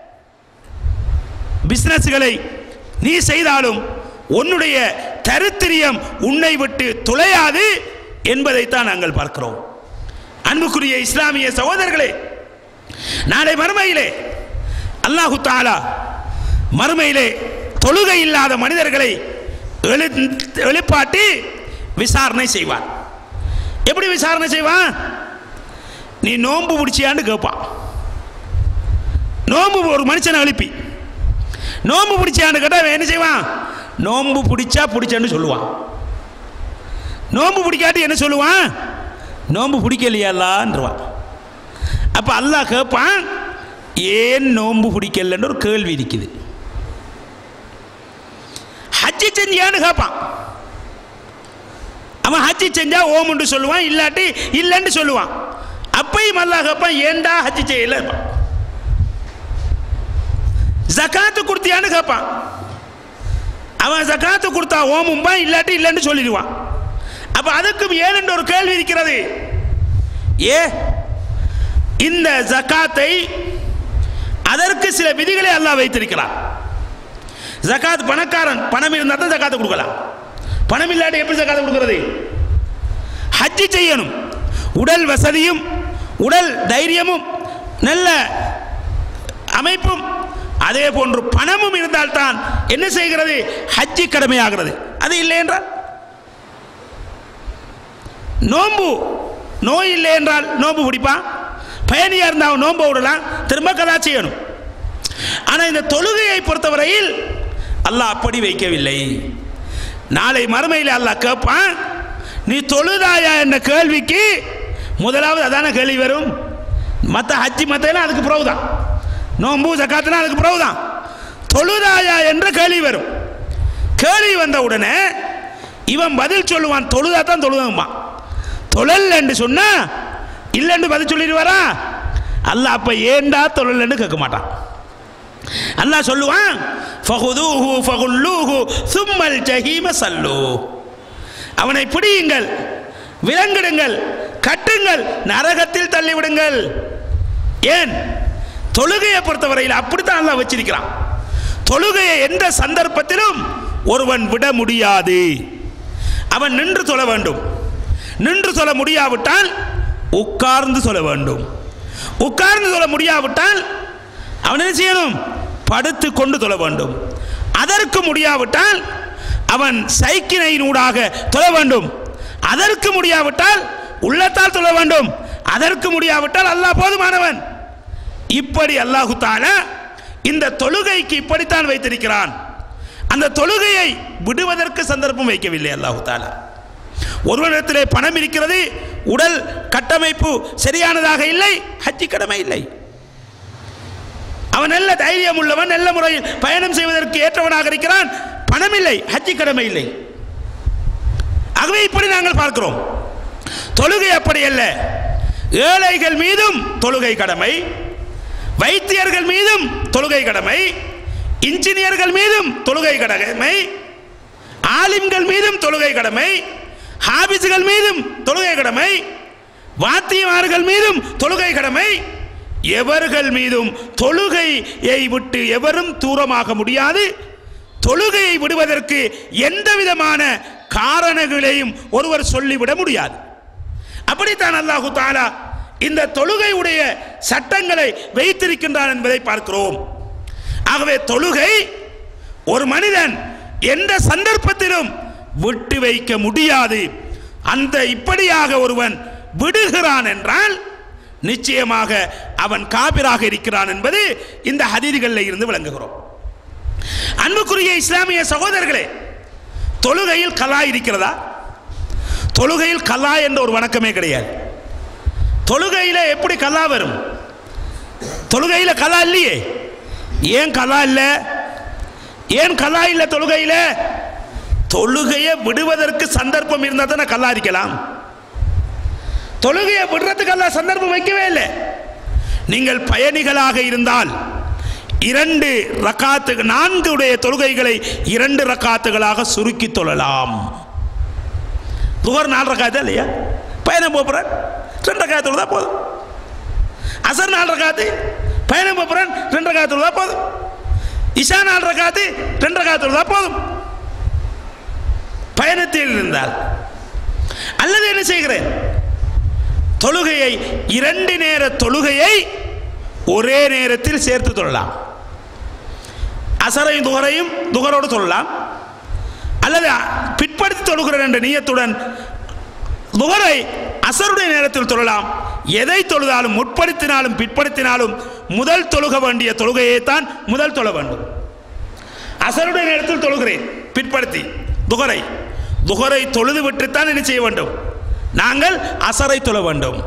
பிசினஸ்களை நீ செய்தாலும் உன்னுடைய தரித்திரியம் உன்னை விட்டு துளையாது என்பதைத்தான் நாங்கள் பார்க்கிறோம் அன்புக்குரிய இஸ்லாமிய சகோதரர்களே நாளை மறுமையிலே அல்லாஹு தாலா மறுமையிலே தொழுகை இல்லாத மனிதர்களை எழு எழுப்பாட்டி விசாரணை செய்வான் எப்படி விசாரணை செய்வான் நீ நோன்பு பிடிச்சியான்னு கேட்பான் நோன்பு ஒரு மனுஷனை எழுப்பி நோன்பு பிடிச்சான்னு கேட்டால் அவன் என்ன செய்வான் நோன்பு பிடிச்சா பிடிச்சேன்னு சொல்லுவான் நோன்பு பிடிக்காட்டி என்ன சொல்லுவான் நோன்பு பிடிக்கலையாலான்றவான் அப்போ அல்லாஹ் கேட்பான் ஏன் நோன்பு பிடிக்கலன்னு ஒரு கேள்வி இருக்குது ஹஜ்ஜி செஞ்சியான்னு கேட்பான் அவன் ஹஜ்ஜி செஞ்சா ஓமுன்னு சொல்லுவான் இல்லாட்டி இல்லைன்னு சொல்லுவான் அப்பையும் அல்லாஹ் கேட்பான் ஏன்டா ஹஜ்ஜி செய்யல ஜகாத்து கொடுத்தியான்னு கேட்பான் அவன் ஜகாத்து கொடுத்தா ஓமும்பா இல்லாட்டி இல்லைன்னு சொல்லிடுவான் அப்ப அதுக்கும் ஏனென்று ஒரு கேள்வி இருக்கிறது ஏ இந்த ஜகாத்தை அதற்கு சில விதிகளை அல்லாஹ் வைத்திருக்கிறான் ஜகாத் பணக்காரன் பணம் இருந்தால் தான் ஜகாத்தை கொடுக்கலாம் பணம் இல்லாட்டி எப்படி ஜகாத்தை கொடுக்கிறது ஹஜ்ஜி செய்யணும் உடல் வசதியும் உடல் தைரியமும் நல்ல அமைப்பும் அதே போன்று பணமும் இருந்தால்தான் என்ன செய்கிறது ஹஜ்ஜி கடமையாகிறது அது இல்லை என்றால் நோன்பு நோய் இல்லை என்றால் நோன்பு பிடிப்பான் பயணியாக இருந்தால் நோன்பு விடலாம் திரும்ப கதா செய்யணும் ஆனால் இந்த தொழுகையை பொறுத்தவரையில் அல்லாஹ் அப்படி வைக்கவில்லை நாளை மறுமையில் அல்லாஹ் கேட்பான் நீ தொழுதாயா என்ற கேள்விக்கு முதலாவது அதான கேள்வி வரும் மற்ற ஹஜ்ஜி மத்தையெல்லாம் அதுக்கு பிறகு தான் நோம்பு ஜக்காத்துலாம் அதுக்கு பிறகு தான் தொழுதாயா என்ற கேள்வி வரும் கேள்வி வந்த உடனே இவன் பதில் சொல்லுவான் தொழுதா தான் தொழுதும்பான் தொழல் என்று சொன்னா இல்லைன்னு பதில் சொல்லிடுவாரா அல்லாஹ் அப்ப ஏண்டா தொழலன்னு கேட்க மாட்டான் அல்லாஹ் சொல்லுவான் ஃபகுதூஹு ஃபகுல்லூஹு சும்மல் ஜஹீம சல்லு அவனை பிடியுங்கள் விலங்கிடுங்கள் கட்டுங்கள் நரகத்தில் தள்ளிவிடுங்கள் ஏன் தொழுகையை பொறுத்தவரையில் அப்படித்தான் அல்லாஹ் வச்சிருக்கிறான் தொழுகையை எந்த சந்தர்ப்பத்திலும் ஒருவன் விட முடியாது அவன் நின்று தொழ வேண்டும் நின்று சொல்ல முடியாவிட்டால் உட்கார்ந்து சொல்ல வேண்டும் உட்கார்ந்து சொல்ல முடியாவிட்டால் அவன் என்ன செய்யணும் படுத்து கொண்டு தொழ வேண்டும் அதற்கு முடியாவிட்டால் அவன் சைக்கினையினூடாக தொழ வேண்டும் அதற்கு முடியாவிட்டால் உள்ளத்தால் தொழ வேண்டும் அதற்கு முடியாவிட்டால் அல்லாஹ் போதுமானவன் இப்படி அல்லாஹு தாலா இந்த தொழுகைக்கு இப்படித்தான் வைத்திருக்கிறான் அந்த தொழுகையை விடுவதற்கு சந்தர்ப்பம் வைக்கவில்லை அல்லாஹு தாலா ஒருவனிடத்திலே பணம் இருக்கிறது உடல் கட்டமைப்பு சரியானதாக இல்லை ஹஜ்ஜி கடமை இல்லை அவன் நல்ல தைரியம் உள்ளவன் நல்ல முறையில் பயணம் செய்வதற்கு ஏற்றவனாக இருக்கிறான் பணம் இல்லை ஹஜ்ஜி கடமை இல்லை ஆகவே இப்படி நாங்கள் பார்க்கிறோம் தொழுகை அப்படி அல்ல ஏழைகள் மீதும் தொழுகை கடமை வைத்தியர்கள் மீதும் தொழுகை கடமை இன்ஜினியர்கள் மீதும் தொழுகை கடமை ஆலிம்கள் மீதும் தொழுகை கடமை ஹாபிஸ்கள் மீதும் தொழுகை கடமை வாத்தியமார்கள் மீதும் தொழுகை கடமை எவர்கள் மீதும் தொழுகையை விட்டு எவரும் தூரமாக முடியாது தொழுகையை விடுவதற்கு எந்த விதமான காரணங்களையும் ஒருவர் சொல்லிவிட முடியாது அப்படித்தான் அல்லாஹு தாலா இந்த தொழுகையுடைய சட்டங்களை வைத்திருக்கின்றான் என்பதை பார்க்கிறோம் ஆகவே தொழுகை ஒரு மனிதன் எந்த சந்தர்ப்பத்திலும் விட்டு வைக்க முடியாது அந்த இப்படியாக ஒருவன் விடுகிறான் என்றால் நிச்சயமாக அவன் காபிராக இருக்கிறான் என்பது இந்த ஹதீதுகளில் இருந்து விளங்குகிறோம் அன்புக்குரிய இஸ்லாமிய சகோதரர்களே தொழுகையில் கலா இருக்கிறதா தொழுகையில் கலா என்ற ஒரு வணக்கமே கிடையாது தொழுகையில் எப்படி கலா வரும் தொழுகையில் கலா இல்லையே ஏன் கலா இல்லை ஏன் கலா இல்லை தொழுகையில் தொழுகையை விடுவதற்கு சந்தர்ப்பம் இருந்தால் தானே கல்லா இருக்கலாம் தொழுகையை விடுறதுக்கெல்லாம் சந்தர்ப்பம் வைக்கவே இல்லை நீங்கள் பயணிகளாக இருந்தால் இரண்டு ரக்காத்து நான்கு உடைய தொழுகைகளை இரண்டு ரக்காத்துகளாக சுருக்கி தொழலாம் துவர் நாலு ரக்காத்து இல்லையா பயணம் போப்புறேன் ரெண்டு ரக்காத்து தொழுதா போதும் அசர் நாலு ரக்காத்து பயணம் போப்புறேன் ரெண்டு ரக்காத்து தொழுதா போதும் இஷா நாலு ரக்காத்து ரெண்டு ரக்காத்து தொழுதா போதும் பயணத்தில் இருந்தால் அல்லது என்ன செய்கிறேன் தொழுகையை இரண்டு நேர தொழுகையை ஒரே நேரத்தில் சேர்த்து தொழலாம் அசரையும் துகரையும் துகரோடு தொழலாம் அல்லது பிற்படுத்தி தொழுகிறேன் என்ற நீயத்துடன் துகரை அசருடைய நேரத்தில் தொழலாம் எதை தொழுதாலும் முற்படுத்தினாலும் பிற்படுத்தினாலும் முதல் தொழுக வேண்டிய தொழுகையை தான் முதல் தொழ வேண்டும் அசருடைய நேரத்தில் தொழுகிறேன் பிற்படுத்தி துகரை துகரை தொழுது விட்டுத்தான் என்ன செய்ய வேண்டும் நாங்கள் அசரை தொழ வேண்டும்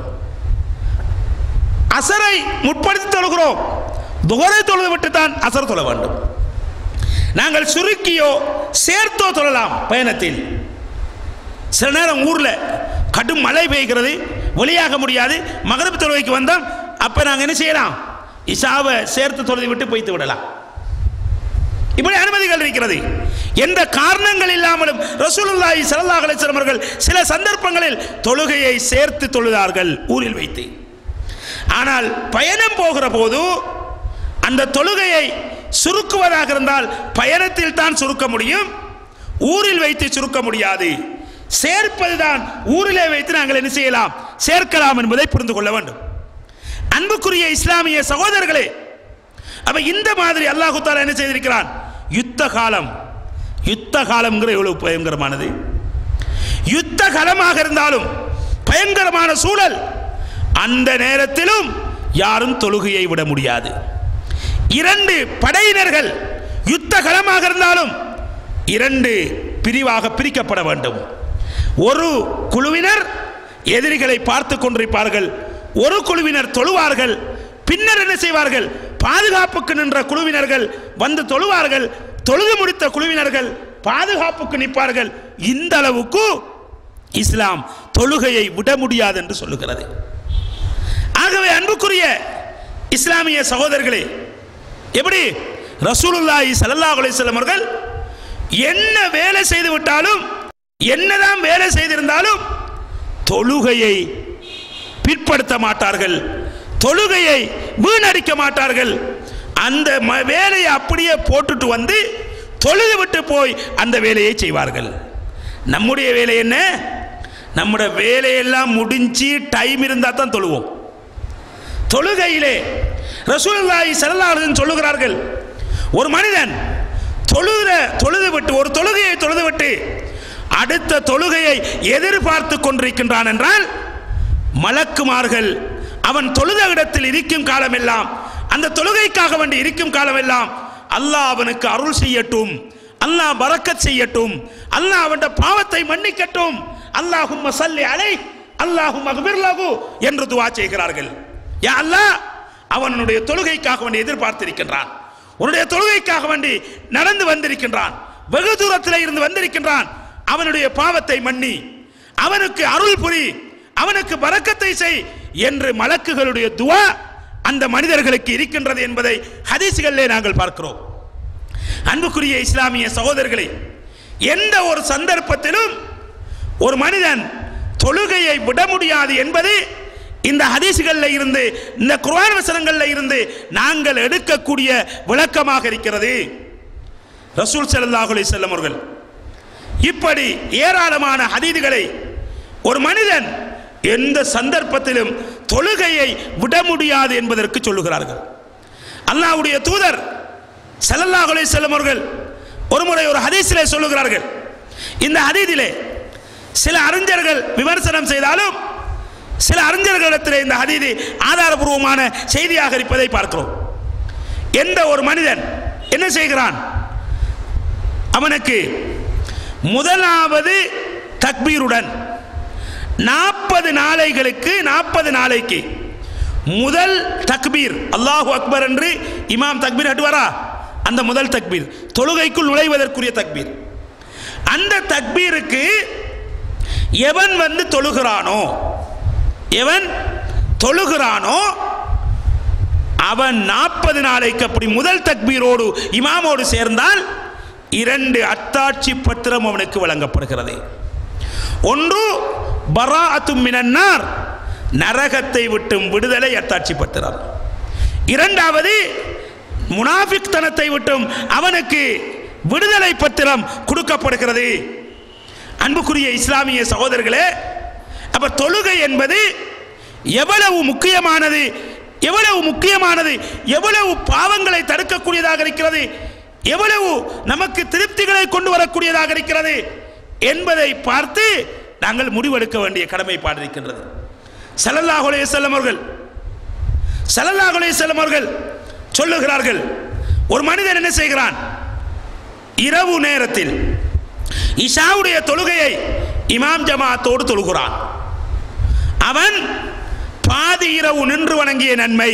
அசரை முற்படுத்தி தொழுகிறோம் துகரை தொழுது விட்டுத்தான் அசர் தொழ வேண்டும் நாங்கள் சுருக்கியோ சேர்த்தோ தொழலாம் பயணத்தில் சில நேரம் ஊரில் கடும் மழை பெய்கிறது வெளியாக முடியாது மகரப் தொழுகைக்கு வந்தோம் அப்போ நாங்கள் என்ன செய்யலாம் இஷாவை சேர்த்து தொழுது விட்டு போய்த்து விடலாம் இப்படி அனுமதிகள் இருக்கிறது எந்த காரணங்கள் இல்லாமலும் ரசூலுல்லாஹி ஸல்லல்லாஹு அலைஹி வஸல்லம் அவர்கள் சில சந்தர்ப்பங்களில் தொழுகையை சேர்த்து தொழுதார்கள் ஊரில் வைத்து ஆனால் பயணம் போகிற போது அந்த தொழுகையை சுருக்குவதாக இருந்தால் பயணத்தில் தான் சுருக்க முடியும் ஊரில் வைத்து சுருக்க முடியாது சேர்ப்பதுதான் ஊரிலே வைத்து நாங்கள் என்ன செய்யலாம் சேர்க்கலாம் என்பதை புரிந்து கொள்ள வேண்டும் அன்புக்குரிய இஸ்லாமிய சகோதரர்களே அப்ப இந்த மாதிரி அல்லாஹு தாலா என்ன செய்திருக்கிறான் யுத்த காலம் யுத்த காலம்ங்கிற எவ்வளவு பயங்கரமானது யுத்த காலமாக இருந்தாலும் பயங்கரமான சூழல் அந்த நேரத்திலும் யாரும் தொழுகையை விட முடியாது இரண்டு படையினர்கள் யுத்த களமாக இருந்தாலும் இரண்டு பிரிவாக பிரிக்கப்பட வேண்டும் ஒரு குழுவினர் எதிரிகளை பார்த்து கொண்டிருப்பார்கள் ஒரு குழுவினர் தொழுவார்கள் பின்னர் என்ன செய்வார்கள் பாதுகாப்புக்கு நின்ற குழுவினர்கள் வந்து தொழுவார்கள் தொழுது முடித்த குழுவினர்கள் பாதுகாப்புக்கு நிற்பார்கள் இந்த அளவுக்கு இஸ்லாம் தொழுகையை விட முடியாது என்று சொல்லுகிறது ஆகவே அன்புக்குரிய இஸ்லாமிய சகோதரர்களே எப்படி ரசூலுல்லாஹி ஸல்லல்லாஹு அலைஹி வஸல்லம் அவர்கள் என்ன வேலை செய்து விட்டாலும் என்னதான் வேலை செய்திருந்தாலும் தொழுகையை பிற்படுத்த மாட்டார்கள் தொழுகையை வீணடிக்க மாட்டார்கள் அந்த ம- வேலையை அப்படியே போட்டுட்டு வந்து தொழுது விட்டு போய் அந்த வேலையை செய்வார்கள் நம்முடைய வேலை என்ன நம்முடைய வேலையெல்லாம் முடிஞ்சு டைம் இருந்தால் தான் தொழுவோம் தொழுகையிலே ரசூலுல்லாஹி ஸல்லல்லாஹு அலைஹி வஸல்லம் சொல்லுகிறார்கள் ஒரு மனிதன் தொழுகிற தொழுது விட்டு ஒரு தொழுகையை தொழுது விட்டு அடுத்த தொழுகையை எதிர்பார்த்து கொண்டிருக்கின்றான் என்றால் மலக்குமார்கள் அவன் தொழுத இடத்தில் இருக்கும் காலமெல்லாம் அந்த தொழுகைக்காக வேண்டி இருக்கும் காலமெல்லாம் அல்லாஹ் அவனுக்கு அருள் செய்யட்டும் அல்லாஹ் பரக்கத் செய்யட்டும் அல்லாஹ் அவன் பாவத்தை மன்னிக்கட்டும் அல்லாஹும் சல்லி அலை அல்லாஹும் அக்பிர்லகு என்று துவா செய்கிறார்கள் யா அல்லாஹ் அவனுடைய தொழுகைக்காக வேண்டி எதிர்பார்த்திருக்கின்றான் உன்னுடைய தொழுகைக்காக வேண்டி நடந்து வந்திருக்கின்றான் வெகு தூரத்தில் இருந்து வந்திருக்கின்றான் அவனுடைய பாவத்தை மன்னி அவனுக்கு அருள் புரி அவனுக்கு பரக்கத்தை செய் என்று மலக்குகளுடைய துவா அந்த மனிதர்களுக்கு இருக்கின்றது என்பதை ஹதீஸ்களிலே நாங்கள் பார்க்கிறோம் அன்புக்குரிய இஸ்லாமிய சகோதரர்களே எந்த ஒரு சந்தர்ப்பத்திலும் ஒரு மனிதன் தொழுகையை விட முடியாது என்பது இந்த ஹதீஸ்களில் இருந்து இந்த குர்ஆன் வசனங்களில் இருந்து நாங்கள் எடுக்கக்கூடிய விளக்கமாக இருக்கிறது ரசூல் ஸல்லல்லாஹு அலைஹி வஸல்லம் அவர்கள் இப்படி ஏராளமான ஹதீதுகளை ஒரு மனிதன் எந்த சந்தர்ப்பத்திலும் தொழுகையை விட முடியாது என்பதற்கு சொல்லுகிறார்கள் அல்லாஹ்வுடைய தூதர் ஸல்லல்லாஹு அலைஹி வஸல்லம் அவர்கள் ஒருமுறை ஒரு ஹதீஸிலே சொல்லுகிறார்கள் இந்த ஹதீதிலே சில அறிஞர்கள் விமர்சனம் செய்தாலும் சில அறிஞர்களிடத்தில் இந்த ஹதீதி ஆதாரபூர்வமான செய்தியாக இருப்பதை பார்க்கிறோம் எந்த ஒரு மனிதன் என்ன செய்கிறான் அவனுக்கு முதலாவது தக்பீருடன் நாற்பது நாளைகளுக்கு நாற்பது நாளைக்கு முதல் தக்பீர் அல்லாஹு அக்பர் என்று இமாம் தக்பீர் அட்டுவாரா அந்த முதல் தக்பீர் தொழுகைக்குள் நுழைவதற்குரிய தக்பீர் அந்த தக்பீருக்கு எவன் வந்து தொழுகிறானோ எவன் தொழுகிறானோ அவன் நாற்பது நாளைக்கு அப்படி முதல் தக்பீரோடு இமாமோடு சேர்ந்தால் இரண்டு அத்தாட்சி பத்திரம் அவனுக்கு வழங்கப்படுகிறது ஒன்று பராஅத்தும் மினன்னார் நரகத்தை விட்டும் விடுதலை அத்தாட்சி பத்திரம் இரண்டாவது முனாஃபிக் தனத்தை விட்டும் அவனுக்கு விடுதலை பத்திரம் கொடுக்கப்படுகிறது அன்புக்குரிய இஸ்லாமிய சகோதரர்களே அப்ப தொழுகை என்பது எவ்வளவு முக்கியமானது எவ்வளவு முக்கியமானது எவ்வளவு பாவங்களை தடுக்கக்கூடியதாக இருக்கிறது எவ்வளவு நமக்கு திருப்திகளை கொண்டு வரக்கூடியதாக இருக்கிறது என்பதை பார்த்து நாங்கள் முடிவெடுக்க வேண்டிய கடமைப்பாடு இருக்கின்றது ஸல்லல்லாஹு அலைஹி வஸல்லம் அவர்கள் ஸல்லல்லாஹு அலைஹி வஸல்லம் அவர்கள் சொல்லுகிறார்கள் ஒரு மனிதன் என்ன செய்கிறான் இரவு நேரத்தில் இஷாவுடைய தொழுகையை இமாம் ஜமாத்தோடு தொழுகிறான் அவன் பாதி இரவு நின்று வணங்கிய நன்மை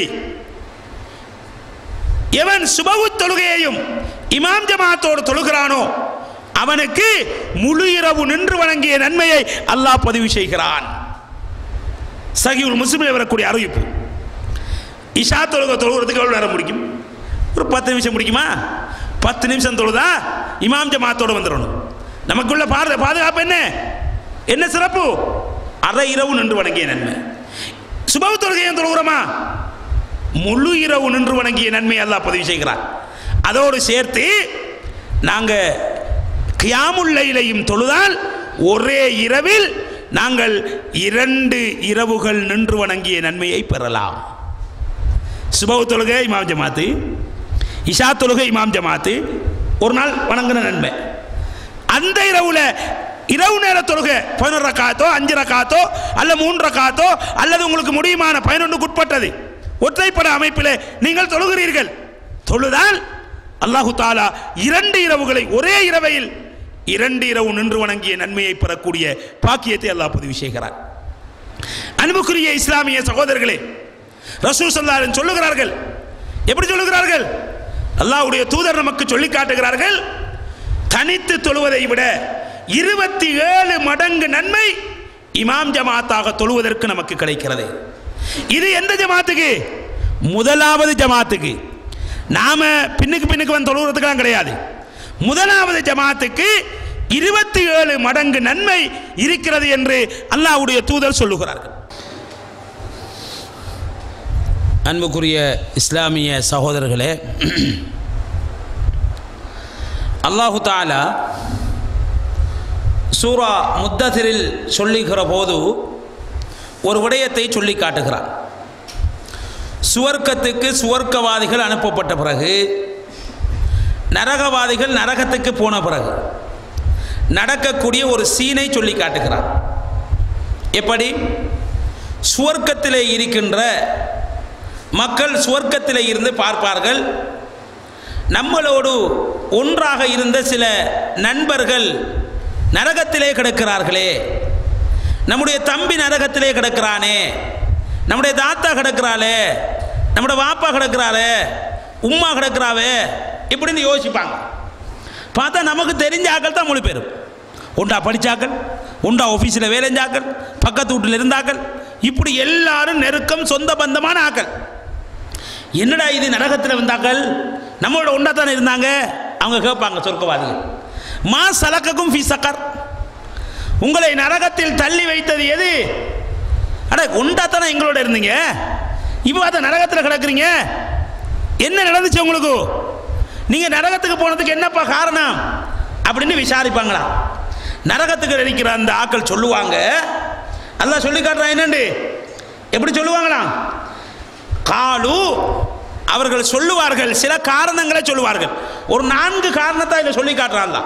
எவன் சுபவு தொழுகையையும் இமாம் ஜமாத்தோடு தொழுகிறானோ அவனுக்கு முழு இரவு நின்று வணங்கிய நன்மையை அல்லாஹ் பதிவு செய்கிறான் சகிவுல் முஸ்லிமில் வரக்கூடிய அறிவிப்பு இஷா தொழுகை தொழுகிறதுக்கு எவ்வளோ நேரம் முடிக்கும் ஒரு பத்து நிமிஷம் முடிக்குமா பத்து நிமிஷம் தொழுதா இமாம் ஜமாத்தோடு வந்துடணும் நமக்குள்ள பாரு பாதுகாப்பு என்ன என்ன சிறப்பு அரை இரவு நின்று வணங்கிய நன்மை சுபவு தொழுகையை தொழுகிறோமா முழு இரவு நின்று வணங்கிய நன்மை அல்லாஹ் பதிவு செய்கிறார் அதோடு சேர்த்து நாங்கள் கியாமுல்லையிலையும் தொழுதால் ஒரே இரவில் நாங்கள் இரண்டு இரவுகள் நின்று வணங்கிய நன்மையை பெறலாம் சுபவு தொழுகை இமாம் ஜமாத்து இஷா தொழுகை இமாம் ஜமாத்து ஒரு நாள் வணங்கின நன்மை அந்த இரவுல இரவு நேர தொழுகை பதினொரு ரக்காத்தோ அஞ்சு ரக்காத்தோ அல்ல மூன்று ரக்காத்தோ அல்லது உங்களுக்கு முடியுமான பதினொன்றுக்கு உட்பட்டது ஒற்றைப்பட அமைப்பில் நீங்கள் தொழுகிறீர்கள் தொழுதால் அல்லாஹு தாலா இரண்டு இரவுகளை ஒரே இரவையில் இரண்டு இரவு நின்று வணங்கிய நன்மையை பெறக்கூடிய பாக்கியத்தை அல்லாஹ் பதிவு செய்கிறார் அன்புக்குரிய இஸ்லாமிய சகோதரர்களே ரசூல் சல்லாரன் சொல்லுகிறார்கள் எப்படி சொல்லுகிறார்கள் அல்லாஹ்வுடைய தூதர் நமக்கு சொல்லி காட்டுகிறார்கள் தனித்து தொழுவதை விட இருபத்தி ஏழு மடங்கு நன்மை இமாம் ஜமாத்தாக தொழுவதற்கு நமக்கு கிடைக்கிறது இது எந்த ஜமாத்துக்கு முதலாவது ஜமாத்துக்கு நாம பின்னுக்கு பின்னுக்கு வந்து தொழுகிறதுக்கெல்லாம் கிடையாது முதலாவது ஜமாத்துக்கு இருபத்தி ஏழு மடங்கு நன்மை இருக்கிறது என்று அல்லாஹ்வுடைய தூதர் சொல்லுகிறார்கள் அன்புக்குரிய இஸ்லாமிய சகோதரர்களே அல்லாஹு தாலா சூரா முத்ததிரில் சொல்லுகிற போது ஒரு விடயத்தை சொல்லி காட்டுகிறார் சுவர்க்கத்துக்கு சுவர்க்கவாதிகள் அனுப்பப்பட்ட பிறகு நரகவாதிகள் நரகத்துக்கு போன பிறகு நடக்கக்கூடிய ஒரு சீனை சொல்லி காட்டுகிறார் எப்படி சுவர்க்கத்திலே இருக்கின்ற மக்கள் சுவர்க்கத்திலே இருந்து பார்ப்பார்கள் நம்மளோடு ஒன்றாக இருந்த சில நண்பர்கள் நரகத்திலே கிடக்கிறார்களே நம்முடைய தம்பி நரகத்திலே கிடக்கிறானே நம்முடைய தாத்தா கிடக்கிறாளே நம்முடைய வாப்பா கிடக்கிறாளே உம்மா கிடக்கிறாவே இப்படின்னு யோசிப்பாங்க பார்த்தா நமக்கு தெரிஞ்ச ஆக்கள் தான் மொழிபெயரும் உண்டா படித்தாக்கள் உண்டா ஆஃபீஸில் வேலை செஞ்சாக்கள் பக்கத்து வீட்டில் இருந்தாக்கள் இப்படி எல்லாரும் நெருக்கம் சொந்த பந்தமான ஆக்கள் என்னடா இது நரகத்தில் வந்தாக்கள் நம்மளோட ஒன்றா தானே இருந்தாங்க அவங்க கேட்பாங்க சொர்க்கவாதிகள் மா சலக்கக்கும் ஃபி சக்கர் உங்களை நரகத்தில் தள்ளி வைத்தது எது அட ஒன்றா தானே எங்களோட இருந்தீங்க இப்போ அதை நரகத்தில் கிடக்குறீங்க என்ன நடந்துச்சு உங்களுக்கு நீங்கள் நரகத்துக்கு போனதுக்கு என்னப்பா காரணம் அப்படின்னு விசாரிப்பாங்களா நரகத்துக்கு இருக்கிற அந்த ஆக்கள் சொல்லுவாங்க அல்லாஹ் சொல்லி காட்டுறான் என்னண்டு எப்படி சொல்லுவாங்களாம் காலு அவர்கள் சொல்லுவார்கள் சில காரணங்களை சொல்லுவார்கள் ஒரு நான்கு காரணத்தை இதில் சொல்லி காட்டுறாங்க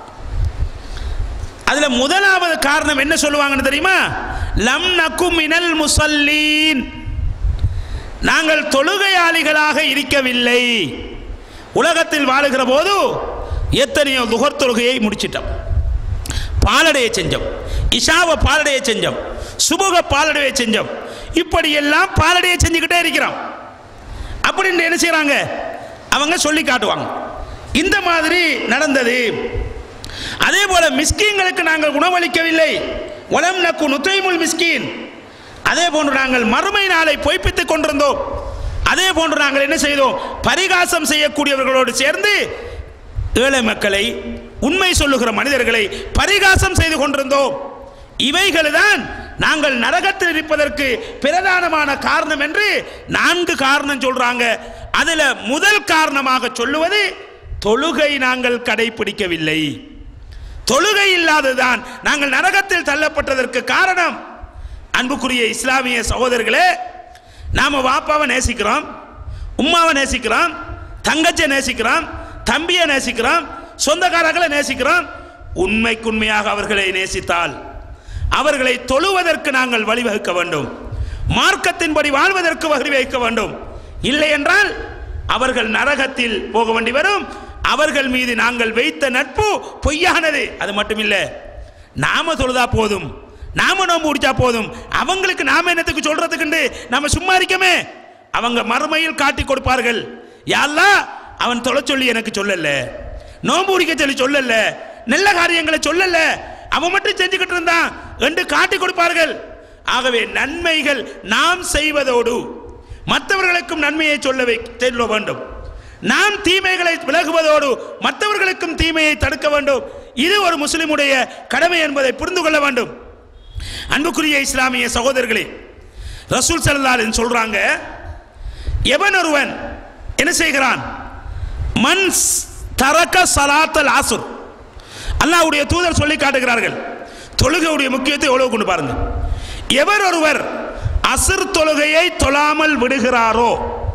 அதில் முதலாவது காரணம் என்ன சொல்லுவாங்கன்னு தெரியுமா லம் நக்கும் மினல் முசல்லீன் நாங்கள் தொழுகையாளிகளாக இருக்கவில்லை உலகத்தில் வாழுகிற போது எத்தனையோ துகர் தொழுகையை முடிச்சிட்டோம் பாலடைய செஞ்சோம் இஷாவை பாலடைய செஞ்சோம் சுபுக பாலடைய செஞ்சோம் இப்படியெல்லாம் பாலடைய செஞ்சுக்கிட்டே இருக்கிறோம் அப்படின்னு என்ன செய்கிறாங்க அவங்க சொல்லி காட்டுவாங்க இந்த மாதிரி நடந்தது அதே போல மிஸ்கீன்களுக்கு நாங்கள் உணவளிக்கவில்லை உலம் நக்கு நுத்தைமுல் மிஸ்கீன் அதே போன்று நாங்கள் மறுமை நாளை பொய்ப்பித்துக் கொண்டிருந்தோம் அதே போன்று நாங்கள் என்ன செய்தோம் பரிகாசம் செய்யக்கூடியவர்களோடு சேர்ந்து ஏழை மக்களை உண்மை சொல்லுகிற மனிதர்களை பரிகாசம் செய்து கொண்டிருந்தோம் இவைகள் தான் நாங்கள் நரகத்தில் இருப்பதற்கு பிரதானமான காரணம் என்று நான்கு காரணம் சொல்றாங்க அதுல முதல் காரணமாக சொல்லுவது தொழுகை நாங்கள் கடைபிடிக்கவில்லை தொழுகை இல்லாததுதான் நாங்கள் நரகத்தில் தள்ளப்பட்டதற்கு காரணம் அன்புக்குரிய இஸ்லாமிய சகோதரர்களே நாம வாப்பாவை நேசிக்கிறோம் உம்மாவை நேசிக்கிறோம் தங்கச்சியை நேசிக்கிறோம் தம்பியை நேசிக்கிறோம் சொந்தக்காரர்களை நேசிக்கிறோம் உண்மைக்குண்மையாக அவர்களை நேசித்தால் அவர்களை தொழுவதற்கு நாங்கள் வழிவகுக்க வேண்டும் மார்க்கத்தின்படி வாழ்வதற்கு வழிவகுக்க வேண்டும் இல்லை என்றால் அவர்கள் நரகத்தில் போக வேண்டி வரும் அவர்கள் மீது நாங்கள் வைத்த நட்பு பொய்யானது அது மட்டுமில்லை நாம தொழுதா போதும் நாம நோம்பு பிடிச்சா போதும் அவங்களுக்கு நாம என்னத்துக்கு சொல்றதுக்குண்டு நம்ம சும்மா இருக்கமே அவங்க மறுமையில் காட்டி கொடுப்பார்கள் யாழ்லா அவன் தொலை சொல்லி எனக்கு சொல்லல நோம்பு பிடிக்க சொல்லி சொல்லல நல்ல காரியங்களை சொல்லல அவன் மட்டும் செஞ்சுக்கிட்டு இருந்தான் என்று காட்டி கொடுப்பார்கள் ஆகவே நன்மைகள் நாம் செய்வதோடு மற்றவர்களுக்கும் நன்மையை சொல்ல வை சொல்ல வேண்டும் நாம் தீமைகளை விலகுவதோடு மற்றவர்களுக்கும் தீமையை தடுக்க வேண்டும் இது ஒரு முஸ்லிமுடைய கடமை என்பதை புரிந்து கொள்ள வேண்டும் அன்புக்குரிய இஸ்லாமிய சகோதரர்களே ரசூல் சல்லாலின் சொல்றாங்க எவன் ஒருவன் என்ன செய்கிறான் மன் தரக்க சலாத்தல் ஆசுர் அல்லாஹ்வுடைய தூதர் சொல்லி காட்டுகிறார்கள் தொழுகையுடைய முக்கியத்தை எவ்வளவு கொண்டு பாருங்க எவர் ஒருவர் அசர் தொழுகையை தொழாமல் விடுகிறாரோ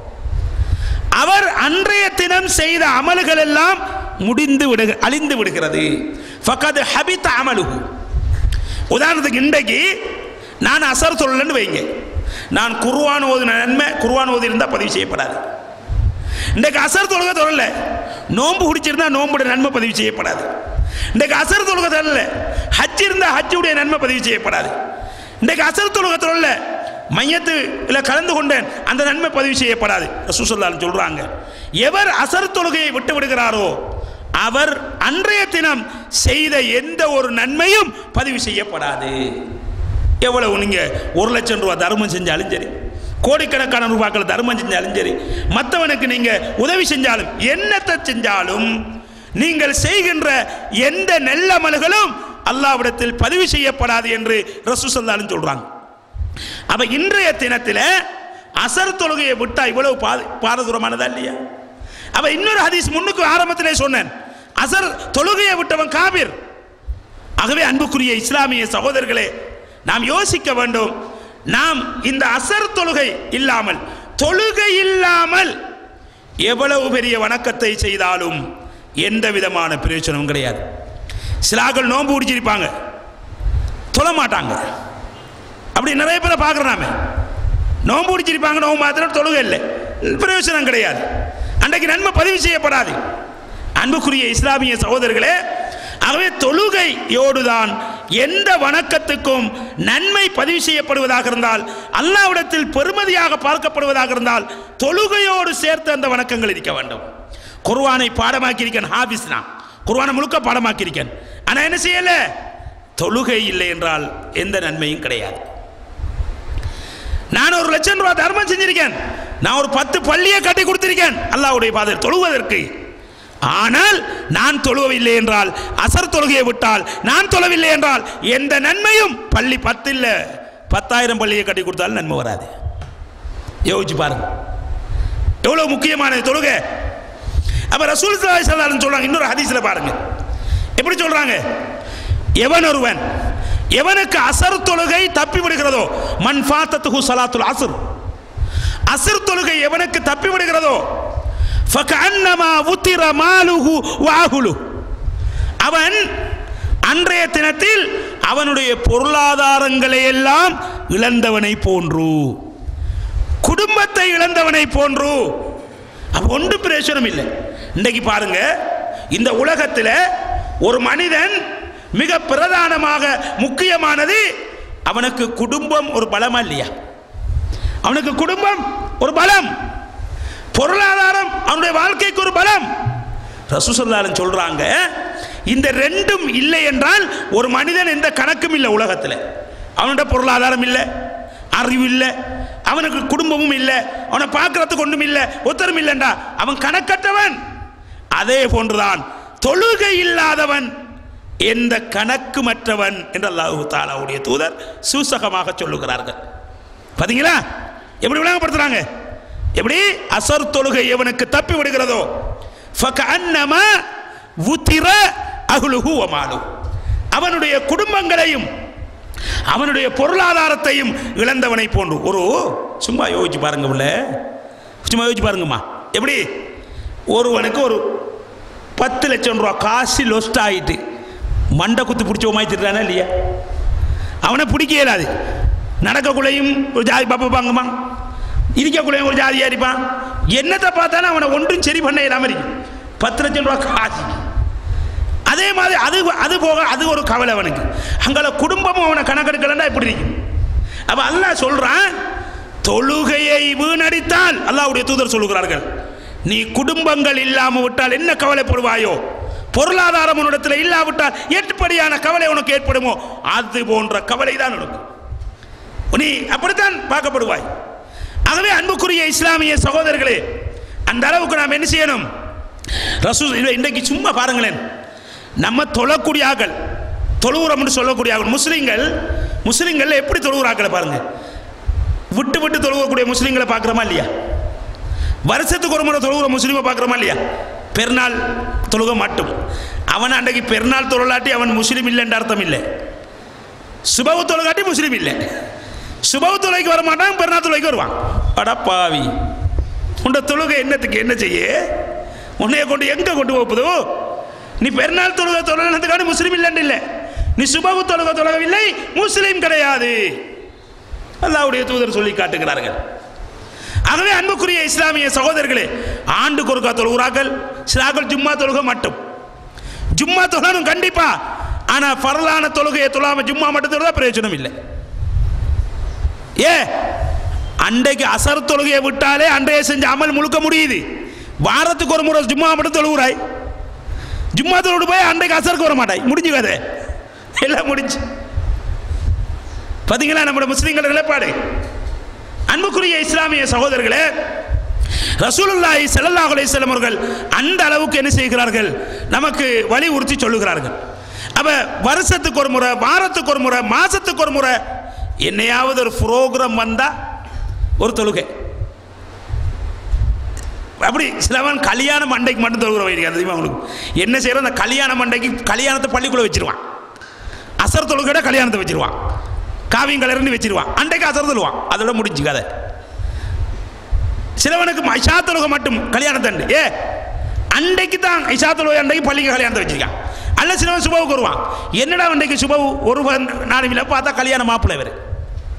அவர் அன்றைய தினம் செய்த அமல்கள் எல்லாம் முடிந்து விடுக அழிந்து விடுகிறது ஃபக்கது ஹபித்த அமலுகு உதாரணத்துக்கு இன்றைக்கு நான் அசர் தொழலன்னு வைங்க நான் குர்வான் ஓதின நன்மை குர்வான் ஓதி இருந்தால் பதிவு செய்யப்படாது இன்றைக்கு அசர் தொழுகை தொழல நோன்பு குடிச்சிருந்தா நோன்புடைய நன்மை பதிவு செய்யப்படாது இன்றைக்கு அசர் தொழுகை தொழல ஹஜ் இருந்தால் ஹஜ்ஜுடைய நன்மை பதிவு செய்யப்படாது இன்றைக்கு அசர் தொழுகை தொழல மையத்து இல்லை கலந்து கொண்டேன் அந்த நன்மை பதிவு செய்யப்படாது ரசூசல்லால் சொல்றாங்க எவர் அசர் தொழுகையை விட்டு விடுகிறாரோ அவர் அன்றைய தினம் செய்த எந்த ஒரு நன்மையும் பதிவு செய்யப்படாது எவ்வளவு நீங்க ஒரு லட்சம் ரூபாய் தர்மம் செஞ்சாலும் சரி கோடிக்கணக்கான ரூபாக்கள் தர்மம் செஞ்சாலும் சரி மற்றவனுக்கு நீங்க உதவி செஞ்சாலும் என்னத்தை செஞ்சாலும் நீங்கள் செய்கின்ற எந்த நெல்லமல்களும் அல்லாவிடத்தில் பதிவு செய்யப்படாது என்று ரசூசல்லாலும் சொல்றாங்க அப்ப இன்றைய தினத்தில் அசர் தொழுகையை விட்டா இவ்வளவு பா- பாரதூரமானதா இல்லையா அப்ப இன்னொரு ஹதீஸ் முன்னுக்கு ஆரம்பத்திலே சொன்னேன் அசர் தொழுகையை விட்டவன் காபிர் ஆகவே அன்புக்குரிய இஸ்லாமிய சகோதரர்களே நாம் யோசிக்க வேண்டும் நாம் இந்த அசர் தொழுகை இல்லாமல் தொழுகை இல்லாமல் எவ்வளவு பெரிய வணக்கத்தை செய்தாலும் எந்த விதமான பிரயோஜனமும் கிடையாது சிலாக்கள் நோன்பு பிடிச்சிருப்பாங்க தொழ மாட்டாங்க அப்படி நிறைய பேரை பார்க்குறோம் நாம நோன்பு பிடிச்சிருப்பாங்க நோம்பு மாத்திரம் தொழுகை இல்லை பிரயோஜனம் கிடையாது அன்றைக்கு நன்மை பதிவு செய்யப்படாது அன்புக்குரிய இஸ்லாமிய சகோதரர்களே ஆகவே தொழுகையோடுதான் எந்த வணக்கத்துக்கும் நன்மை பதிவு செய்யப்படுவதாக இருந்தால் அல்லாவிடத்தில் பெருமதியாக பார்க்கப்படுவதாக இருந்தால் தொழுகையோடு சேர்த்து அந்த வணக்கங்கள் இருக்க வேண்டும் குர்ஆனை பாடமாக்கி இருக்கேன் ஹாபிஸ்னா குர்ஆனை முழுக்க பாடமாக்கி இருக்கேன் ஆனால் என்ன செய்யல தொழுகை இல்லை என்றால் எந்த நன்மையும் கிடையாது நான் ஒரு லட்சம் ரூபாய் தர்மம் செஞ்சிருக்கேன் நான் ஒரு பத்து பள்ளியை கட்டி கொடுத்திருக்கேன் அல்லாஹ்வுடைய பாதை தொழுவதற்கு ஆனால் நான் தொழுவவில்லை என்றால் அசர் தொழுகையை விட்டால் நான் தொழவில்லை என்றால் எந்த நன்மையும் பள்ளி பத்து இல்ல பத்தாயிரம் பள்ளியை கட்டி கொடுத்தாலும் நன்மை வராது யோசிச்சு பாருங்க எவ்வளவு முக்கியமான தொழுகை அப்ப ரசூல் ஸல்லல்லாஹு அலைஹி வஸல்லம் சொல்றாங்க இன்னொரு ஹதீஸ்ல பாருங்க எப்படி சொல்றாங்க எவன் ஒருவன் எவனுக்கு அசர் தொழுகை தப்பி விடுகிறதோ மன் ஃபாத்தத்துஹு ஸலாத்துல் அஸ்ர் அசர் தொழுகை எவனுக்கு தப்பி விடுகிறதோ ஃபகஅன்னமா உத்திர மாலுஹு வாஹுலு அவன் அன்றைய தினத்தில் அவனுடைய பொருளாதாரங்களை எல்லாம் இழந்தவனை போன்று குடும்பத்தை இழந்தவனை போன்று அப்ப ஒன்றும் பிரயோஜனம் இல்லை இன்னைக்கு பாருங்க இந்த உலகத்தில் ஒரு மனிதன் மிக பிரதானமாக முக்கியமானது அவனுக்கு குடும்பம் ஒரு பலமா இல்லையா அவனுக்கு குடும்பம் ஒரு பலம் பொருளாதாரம் அவனுடைய வாழ்க்கைக்கு ஒரு பலம் ரசூசல்லாலும் சொல்றாங்க இந்த ரெண்டும் இல்லை என்றால் ஒரு மனிதன் எந்த கணக்கும் இல்லை உலகத்தில் அவனோட பொருளாதாரம் இல்லை அறிவு இல்லை அவனுக்கு குடும்பமும் இல்லை அவனை பார்க்கறதுக்கு ஒன்றும் இல்லை ஒத்தரும் இல்லைண்டா அவன் கணக்கற்றவன் அதே போன்றுதான் தொழுகை இல்லாதவன் எந்த கணக்குமற்றவன் என்று அல்லாஹு தாலாவுடைய தூதர் சூசகமாக சொல்லுகிறார்கள் பாத்தீங்களா எப்படி விளங்கப்படுத்துறாங்க எப்படி அசர் தொழுகை எவனுக்கு தப்பி விடுகிறதோ ஃபகஅன்னமா உத்திர அஹ்லுஹு வ மாலுஹு. அவனுடைய குடும்பங்களையும் அவனுடைய பொருளாதாரத்தையும் இழந்தவனை போன்று ஒரு சும்மா யோசிச்சு பாருங்க உள்ள சும்மா யோசிச்சு பாருங்கம்மா எப்படி ஒருவனுக்கு ஒரு பத்து லட்சம் ரூபா காசு லொஸ்ட் ஆயிட்டு மண்டை குத்து பிடிச்ச மாய்த்திட்டானா இல்லையா அவனை பிடிக்க இயலாது நடக்கக்குள்ளையும் ஒரு ஜாதி பார்ப்பாங்கம்மா இருக்கக்குள்ளையும் ஒரு ஜாதியாக இருப்பான் என்னத்தை பார்த்தாலும் அவனை ஒன்றும் சரி பண்ண இல்லாமல் இருக்கும் பத்து லட்சம் ரூபா காசு அதே மாதிரி அது அது போக அது ஒரு கவலை அவனுக்கு அங்கே குடும்பமும் அவனை கணக்கெடுக்கலன்னா இப்படி இருக்கும் அப்போ அல்லாஹ் சொல்றான் தொழுகையை வீணடித்தால் அல்லாஹ்வுடைய தூதர் சொல்லுகிறார்கள் நீ குடும்பங்கள் இல்லாமல் விட்டால் என்ன கவலைப்படுவாயோ பொருளாதாரம் உன்னிடத்தில் இல்லாவிட்டால் எட்டுப்படியான கவலை உனக்கு ஏற்படுமோ அது போன்ற கவலை தான் உனக்கு நீ அப்படித்தான் பார்க்கப்படுவாய் ஆகவே அன்புக்குரிய இஸ்லாமிய சகோதரர்களே அந்த அளவுக்கு நாம் என்ன செய்யணும் ரசூ இன்றைக்கு சும்மா பாருங்களேன் நம்ம தொழக்கூடிய ஆக்கள் தொழுகிறோம்னு சொல்லக்கூடிய ஆக்கள் முஸ்லீம்கள் முஸ்லீம்கள் எப்படி தொழுகிறாக்களை பாருங்க விட்டு விட்டு தொழுகக்கூடிய முஸ்லீம்களை பார்க்குறோமா இல்லையா வருஷத்துக்கு ஒரு முறை தொழுகிற முஸ்லீமை பார்க்குறோமா இல்லையா பெருநாள் தொழுக மாட்டும் அவன் அன்றைக்கு பெருநாள் தொழலாட்டி அவன் முஸ்லீம் இல்லைன்ற அர்த்தம் இல்லை சுபவு தொழுகாட்டி முஸ்லீம் இல்லை சுபவு தொலைக்கு வர மாட்டான் பெருநாள் தொலைக்கு வருவான் அடப்பாவி உண்ட தொழுகை என்னத்துக்கு என்ன செய்ய உன்னைய கொண்டு எங்க கொண்டு போகுது நீ பெருநாள் தொழுகை தொழுகிறதுக்கான முஸ்லீம் இல்லைன்னு இல்லை நீ சுபவு தொழுகை தொழகவில்லை முஸ்லீம் கிடையாது அல்லாவுடைய தூதர் சொல்லி காட்டுகிறார்கள் ஆகவே அன்புக்குரிய இஸ்லாமிய சகோதரர்களே ஆண்டுக்கு ஒருக்கா தொழுகிறார்கள் சிலாக்கள் ஜும்மா தொழுகை மட்டும் ஜும்மா தொழணும் கண்டிப்பா ஆனா பரலான தொழுகையை தொழாம ஜும்மா மட்டும் தொழுதா பிரயோஜனம் இல்லை ஏ அன்றைக்கு அசர் தொழுகையை விட்டாலே அன்றைய செஞ்ச அமல் முழுக்க முடியுது வாரத்துக்கு ஒரு முறை ஜும்மா மட்டும் தொழுகிறாய் ஜும்மா தொழுடு போய் அன்றைக்கு அசருக்கு வர மாட்டாய் முடிஞ்சு கதை எல்லாம் முடிஞ்சு பார்த்தீங்களா நம்முடைய முஸ்லீம்கள் நிலைப்பாடு அன்புக்குரிய இஸ்லாமிய சகோதரர்களே ரசூலுல்லாஹி ஸல்லல்லாஹு அலைஹி வஸல்லம் அவர்கள் அந்த அளவுக்கு என்ன செய்கிறார்கள் நமக்கு வலியுறுத்தி சொல்லுகிறார்கள் அப்ப வருஷத்துக்கு ஒரு முறை வாரத்துக்கு ஒரு முறை மாசத்துக்கு ஒரு முறை என்னையாவது ஒரு ப்ரோக்ராம் வந்தா ஒரு தொழுகை அப்படி சிலவன் கல்யாண மண்டைக்கு மட்டும் தொழுகிற வைக்க தெரியுமா உங்களுக்கு என்ன செய்யறோம் அந்த கல்யாண மண்டைக்கு கல்யாணத்தை பள்ளிக்குள்ள வச்சிருவான் அசர் தொழுகையோட கல்யாணத்தை வச்சிருவான் காவியம் கலர்னு வச்சிருவான் அன்றைக்கு அசர் தொழுவான் அதோட முடிஞ்சு கதை சிலவனுக்கு ஐஷா தொழுகை மட்டும் கல்யாணத்தண்டு ஏ அன்றைக்கு தான் ஐஷா தொழுகை அன்றைக்கு பள்ளிக்கு கல்யாணத்தை வச்சிருக்கான் அல்ல சிலவன் சுபவுக்கு வருவான் என்னடா அன்றைக்கு சுபவு ஒரு நாளையில் பார்த்தா கல்யாண மாப்பிள்ளை இவர்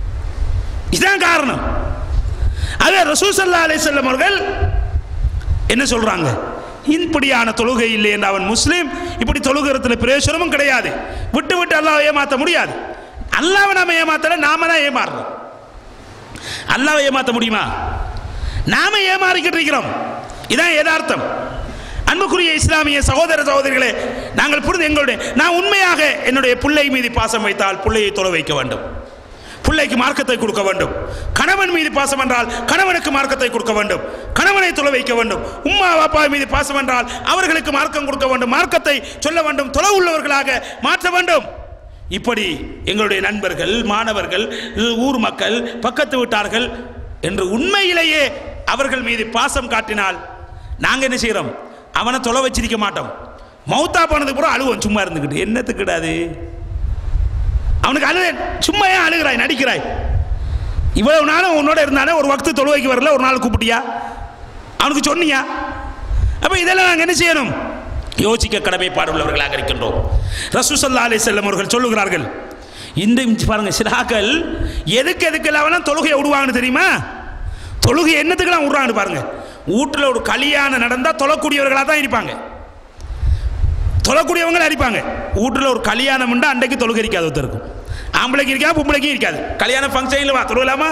இதுதான் காரணம் அதே ரசூசல்லா அலிசல்லம் அவர்கள் என்ன சொல்றாங்க இப்படியான தொழுகை இல்லை என்று அவன் முஸ்லீம் இப்படி தொழுகிறதுல பிரயோசனமும் கிடையாது விட்டு விட்டு அல்லாஹ் ஏமாற்ற முடியாது அல்லாவை நாம ஏமாத்தல நாம தான் ஏமாறுறோம் அல்லாவை ஏமாற்ற முடியுமா நாம ஏமாறிக்கிட்டு இருக்கிறோம் இதான் யதார்த்தம் அன்புக்குரிய இஸ்லாமிய சகோதர சகோதரிகளே நாங்கள் புரிந்து எங்களுடைய நான் உண்மையாக என்னுடைய பிள்ளை மீது பாசம் வைத்தால் பிள்ளையை தொலை வைக்க வேண்டும் பிள்ளைக்கு மார்க்கத்தை கொடுக்க வேண்டும் கணவன் மீது பாசம் என்றால் கணவனுக்கு மார்க்கத்தை கொடுக்க வேண்டும் கணவனை தொலை வைக்க வேண்டும் உம்மா அப்பா மீது பாசம் என்றால் அவர்களுக்கு மார்க்கம் கொடுக்க வேண்டும் மார்க்கத்தை சொல்ல வேண்டும் தொலை உள்ளவர்களாக மாற்ற வேண்டும் இப்படி எங்களுடைய நண்பர்கள் மாணவர்கள் ஊர் மக்கள் பக்கத்து வீட்டார்கள் என்று உண்மையிலேயே அவர்கள் மீது பாசம் காட்டினால் நாங்கள் என்ன செய்கிறோம் அவனை தொலை வச்சிருக்க மாட்டோம் மௌத்தா போனதுக்கு அப்புறம் அழுவோம் சும்மா இருந்துக்கிட்டு என்னத்துக்கிடாது அவனுக்கு அழுத சும்மா ஏன் அழுகிறாய் நடிக்கிறாய் இவ்வளவு நாளும் உன்னோட இருந்தானே ஒரு வக்து தொழுவைக்கு வரல ஒரு நாள் கூப்பிட்டியா அவனுக்கு சொன்னியா அப்ப இதெல்லாம் நாங்கள் என்ன செய்யணும் யோசிக்க கடமைப்பாடுள்ளவர்களாக இருக்கின்றோம் ரசூசல்லா அலி செல்லம் அவர்கள் சொல்லுகிறார்கள் இந்த பாருங்க சிலாக்கள் எதுக்கு எதுக்கெல்லாம் வேணா தொழுகையை விடுவாங்கன்னு தெரியுமா தொழுகை என்னத்துக்கெல்லாம் விடுறாங்கன்னு பாருங்க வீட்டில் ஒரு கல்யாணம் நடந்தால் தொழக்கூடியவர்களாக தான் இருப்பாங்க தொழக்கூடியவங்களை அடிப்பாங்க வீட்டில் ஒரு கல்யாணம் உண்டு அன்றைக்கு தொழுகை இருக்காது ஒருத்தருக்கும் ஆம்பளைக்கு இருக்கா பொம்பளைக்கும் இருக்காது கல்யாண ஃபங்க்ஷனில் வா தொழுகலாமா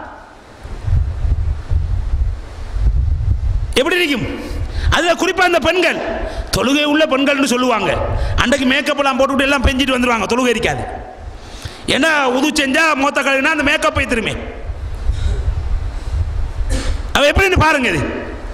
எப்படி இருக்கும் அதில் குறிப்பாக அந்த பெண்கள் தொழுகை உள்ள பெண்கள்னு சொல்லுவாங்க அன்றைக்கு மேக்கப் எல்லாம் போட்டுவிட்டு எல்லாம் பெஞ்சிட்டு வந்துடுவாங்க தொழுகை இருக்காது ஏன்னா உது செஞ்சா மொத்த கழுவினா அந்த மேக்கப் திரும்பி அவ எப்படின்னு பாருங்க இது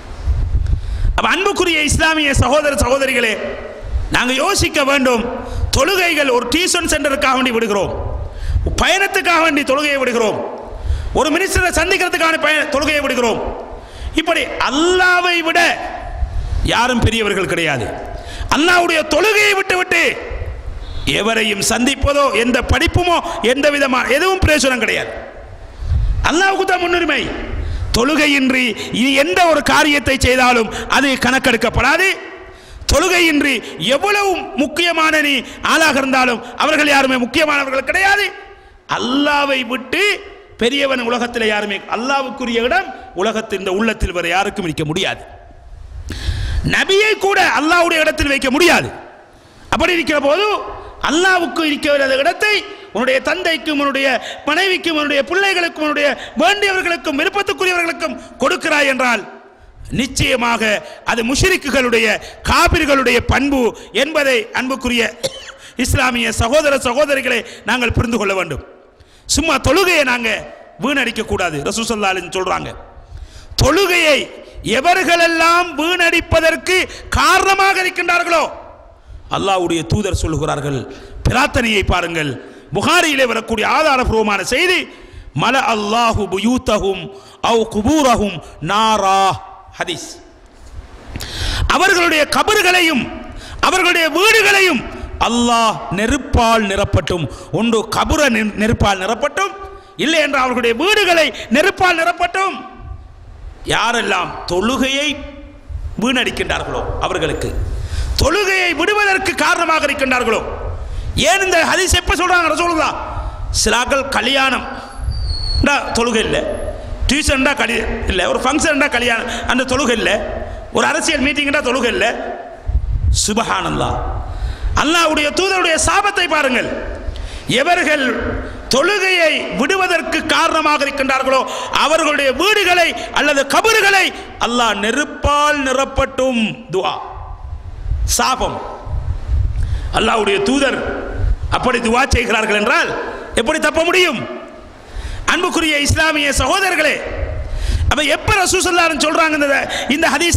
அப்ப அன்புக்குரிய இஸ்லாமிய சகோதர சகோதரிகளே நாங்கள் யோசிக்க வேண்டும் தொழுகைகள் ஒரு டியூஷன் சென்டருக்காக வேண்டி விடுகிறோம் பயணத்துக்காக வேண்டி தொழுகையை விடுகிறோம் ஒரு மினிஸ்டரை சந்திக்கிறதுக்கான பய தொழுகையை விடுகிறோம் இப்படி அல்லாவை விட யாரும் பெரியவர்கள் கிடையாது அல்லாவுடைய தொழுகையை விட்டு விட்டு எவரையும் சந்திப்பதோ எந்த படிப்புமோ எந்த விதமான எதுவும் பிரயோஜனம் கிடையாது அல்லாவுக்கு தான் முன்னுரிமை தொழுகையின்றி இனி எந்த ஒரு காரியத்தை செய்தாலும் அது கணக்கெடுக்கப்படாது தொழுகையின்றி எவ்வளவு முக்கியமான நீ ஆளாக இருந்தாலும் அவர்கள் யாருமே முக்கியமானவர்கள் கிடையாது அல்லாவை விட்டு பெரியவன் உலகத்தில் யாருமே அல்லாவுக்குரிய இடம் உலகத்தில் இந்த உள்ளத்தில் வேற யாருக்கும் இருக்க முடியாது நபியை கூட அல்லாவுடைய இடத்தில் வைக்க முடியாது அப்படி இருக்கிற போது அல்லாவுக்கு இருக்கிற இடத்தை உன்னுடைய தந்தைக்கும் உன்னுடைய மனைவிக்கும் உன்னுடைய பிள்ளைகளுக்கும் உன்னுடைய வேண்டியவர்களுக்கும் விருப்பத்துக்குரியவர்களுக்கும் கொடுக்கிறாய் என்றால் நிச்சயமாக அது முஷிரிக்குகளுடைய காபிர்களுடைய பண்பு என்பதை அன்புக்குரிய இஸ்லாமிய சகோதர சகோதரிகளை நாங்கள் புரிந்து கொள்ள வேண்டும் சும்மா தொழுகையை நாங்கள் வீணடிக்க கூடாது ரசூசல்லாலின் சொல்றாங்க தொழுகையை எவர்களெல்லாம் வீணடிப்பதற்கு காரணமாக இருக்கின்றார்களோ அல்லாஹ்வுடைய தூதர் சொல்லுகிறார்கள் பிரார்த்தனையை பாருங்கள் புகாரியிலே வரக்கூடிய ஆதாரபூர்வமான செய்தி மல அல்லாஹு புயூத்தஹும் அவ் குபூரஹும் நாரா ஹதீஸ் அவர்களுடைய கபறுகளையும் அவர்களுடைய வீடுகளையும் அல்லாஹ் நெருப்பால் நிரப்பட்டும் ஒன்று கபுர நெ- நெருப்பால் நிரப்பட்டும் இல்லை என்றால் அவர்களுடைய வீடுகளை நெருப்பால் நிரப்பட்டும் யாரெல்லாம் தொழுகையை வீணடிக்கின்றார்களோ அவர்களுக்கு தொழுகையை விடுவதற்கு காரணமாக இருக்கின்றார்களோ ஏன் இந்த ஹதீஸ் எப்ப சொல்றாங்க ரசூலுல்லா சிலாக்கள் கல்யாணம் டா, தொழுகை இல்லை டியூஷன்டா கலி இல்லை ஒரு ஃபங்க்ஷன்டா கல்யாணம் அந்த தொழுகை இல்லை ஒரு அரசியல் மீட்டிங்டா தொழுகை இல்லை சுபஹானல்லா அல்லாஹ்வுடைய தூதருடைய சாபத்தை பாருங்கள் எவர்கள் தொழுகையை விடுவதற்கு காரணமாக இருக்கின்றார்களோ அவர்களுடைய வீடுகளை அல்லது கபறுகளை அல்லாஹ் நெருப்பால் நிரப்பட்டும் துஆ சாபம் அல்லாஹ்வுடைய தூதர் அப்படி துவா செய்கிறார்கள் என்றால் எப்படி தப்ப முடியும் அன்புக்குரிய இஸ்லாமிய சகோதரர்களே அப்ப எப்ப ரசூசல்லாரும் சொல்றாங்க இந்த இந்த ஹதீஸ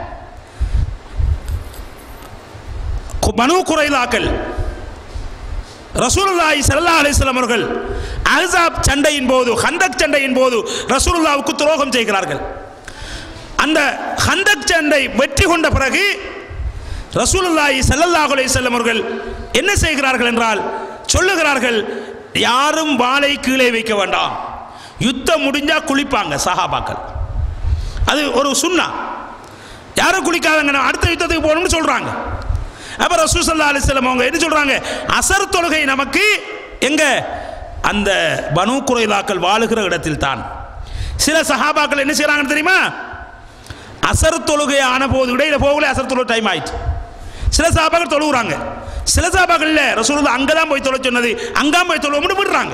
கு- பனு குறைலாக்கள் ரசூலுல்லாஹி ஸல்லல்லாஹு அலைஹி வஸல்லம் அவர்கள் அஹ்ஸாப் சண்டையின் போது ஹந்தக் சண்டையின் போது ரசூலுல்லாவுக்கு துரோகம் செய்கிறார்கள் அந்த ஹந்தக் சண்டை வெற்றி கொண்ட பிறகு ரசூலுல்லாஹி ஸல்லல்லாஹு அலைஹி வஸல்லம் அவர்கள் என்ன செய்கிறார்கள் என்றால் சொல்லுகிறார்கள் யாரும் வாளை கீழே வைக்க வேண்டாம் யுத்தம் முடிஞ்சா குளிப்பாங்க சஹாபாக்கள் அது ஒரு சுன்னா யாரும் குளிக்காதங்க நான் அடுத்த யுத்தத்துக்கு போகணும்னு சொல்றாங்க அப்ப ரசூல் ஸல்லல்லாஹு அலைஹி வஸல்லம் அவங்க என்ன சொல்றாங்க அசர் தொழுகை நமக்கு எங்க அந்த பனு குறைலாக்கள் வாழுகிற இடத்தில் தான் சில சஹாபாக்கள் என்ன செய்றாங்கன்னு தெரியுமா அசர் தொழுகை ஆன போது இடையில போகல அசர் தொழுகை டைம் ஆயிட்டு சில சாபாக்கள் தொழுகிறாங்க சில சாபாக்கள் இல்லை ரசூலுல்லாஹ் அங்கே தான் போய் தொலை சொன்னது அங்கே போய் தொழுவோம்னு விடுறாங்க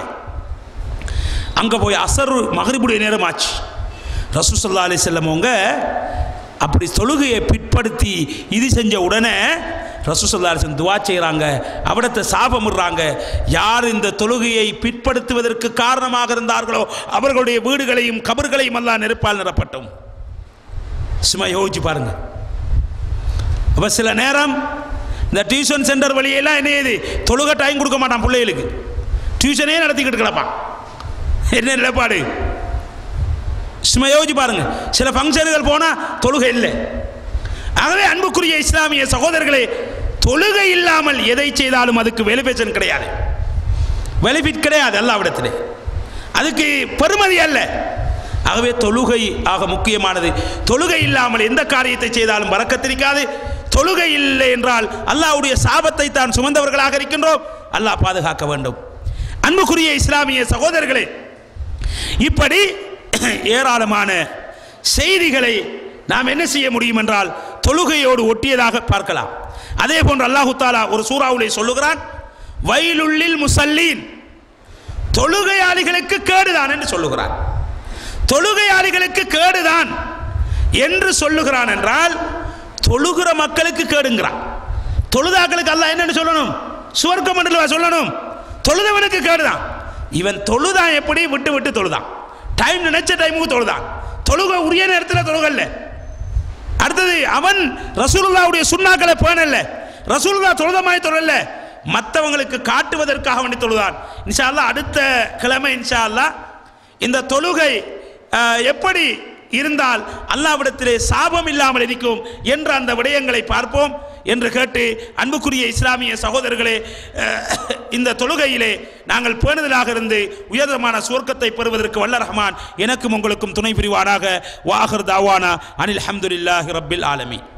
அங்கே போய் அசர் மகரிபுடைய நேரம் ஆச்சு ரசூ சல்லா அலி செல்லமவங்க அப்படி தொழுகையை பிற்படுத்தி இது செஞ்ச உடனே ரசூ சல்லா அலிசன் துவா செய்கிறாங்க அவிடத்தை சாபமிடுறாங்க யார் இந்த தொழுகையை பிற்படுத்துவதற்கு காரணமாக இருந்தார்களோ அவர்களுடைய வீடுகளையும் கபர்களையும் எல்லாம் நெருப்பால் நிரப்பட்டும் சும்மா யோசிச்சு பாருங்க அப்போ சில நேரம் இந்த டியூஷன் சென்டர் வழியெல்லாம் என்ன இது தொழுகை டைம் கொடுக்க மாட்டான் பிள்ளைகளுக்கு டியூஷனே நடத்திக்கிட்டு கிடப்பான் என்ன நிலைப்பாடு சும்மா யோசிச்சு பாருங்க சில ஃபங்க்ஷனுகள் போனால் தொழுகை இல்லை ஆகவே அன்புக்குரிய இஸ்லாமிய சகோதரர்களே தொழுகை இல்லாமல் எதை செய்தாலும் அதுக்கு வெலிஃபேஷன் கிடையாது பெனிஃபிட் கிடையாது அல்லாவிடத்திலே அதுக்கு பெருமதி அல்ல ஆகவே தொழுகை ஆக முக்கியமானது தொழுகை இல்லாமல் எந்த காரியத்தை செய்தாலும் வரக்கத்திருக்காது தொழுகை இல்லை என்றால் அல்லாஹ்வுடைய சாபத்தை தான் சுமந்தவர்களாக இருக்கின்றோம் அல்லாஹ் பாதுகாக்க வேண்டும் அன்புக்குரிய இஸ்லாமிய சகோதரர்களே இப்படி ஏராளமான செய்திகளை நாம் என்ன செய்ய முடியும் என்றால் தொழுகையோடு ஒட்டியதாக பார்க்கலாம் அதே போன்று அல்லாஹு தாலா ஒரு சூறாவுலே சொல்லுகிறான் வயலுள்ளில் முசல்லீன் தொழுகையாளிகளுக்கு கேடுதான் என்று சொல்லுகிறான் தொழுகையாளிகளுக்கு கேடுதான் என்று சொல்லுகிறான் என்றால் தொழுகிற மக்களுக்கு கேடுங்கிறான் தொழுதாக்களுக்கு அல்லாஹ் என்னன்னு சொல்லணும் சுவர்க்க மண்டலவா சொல்லணும் தொழுதவனுக்கு கேடுதான் இவன் தொழுதான் எப்படி விட்டு விட்டு தொழுதான் டைம் நினைச்ச டைமுக்கு தொழுதான் தொழுக உரிய நேரத்தில் தொழுகல்ல அடுத்தது அவன் ரசூலுல்லாவுடைய சுண்ணாக்களை பேணல்ல ரசூலுல்லா தொழுதமாய் தொழல மற்றவங்களுக்கு காட்டுவதற்காக வேண்டி தொழுதான் இன்ஷா அல்லாஹ் அடுத்த கிழமை இன்ஷா அல்லாஹ் இந்த தொழுகை அஹ், எப்படி இருந்தால் அல்லாவிடத்திலே சாபம் இல்லாமல் இருக்கும் என்ற அந்த விடயங்களை பார்ப்போம் என்று கேட்டு அன்புக்குரிய இஸ்லாமிய சகோதரர்களே அஹ், இந்த தொழுகையிலே நாங்கள் பேணுதலாக இருந்து உயர்தமான சுவர்க்கத்தை பெறுவதற்கு வல்ல ரஹ்மான் எனக்கும் உங்களுக்கும் துணை புரிவானாக வாஹர் தாவானா அனில் அஹமதுல்லாஹி ரப்பில் ஆலமீன்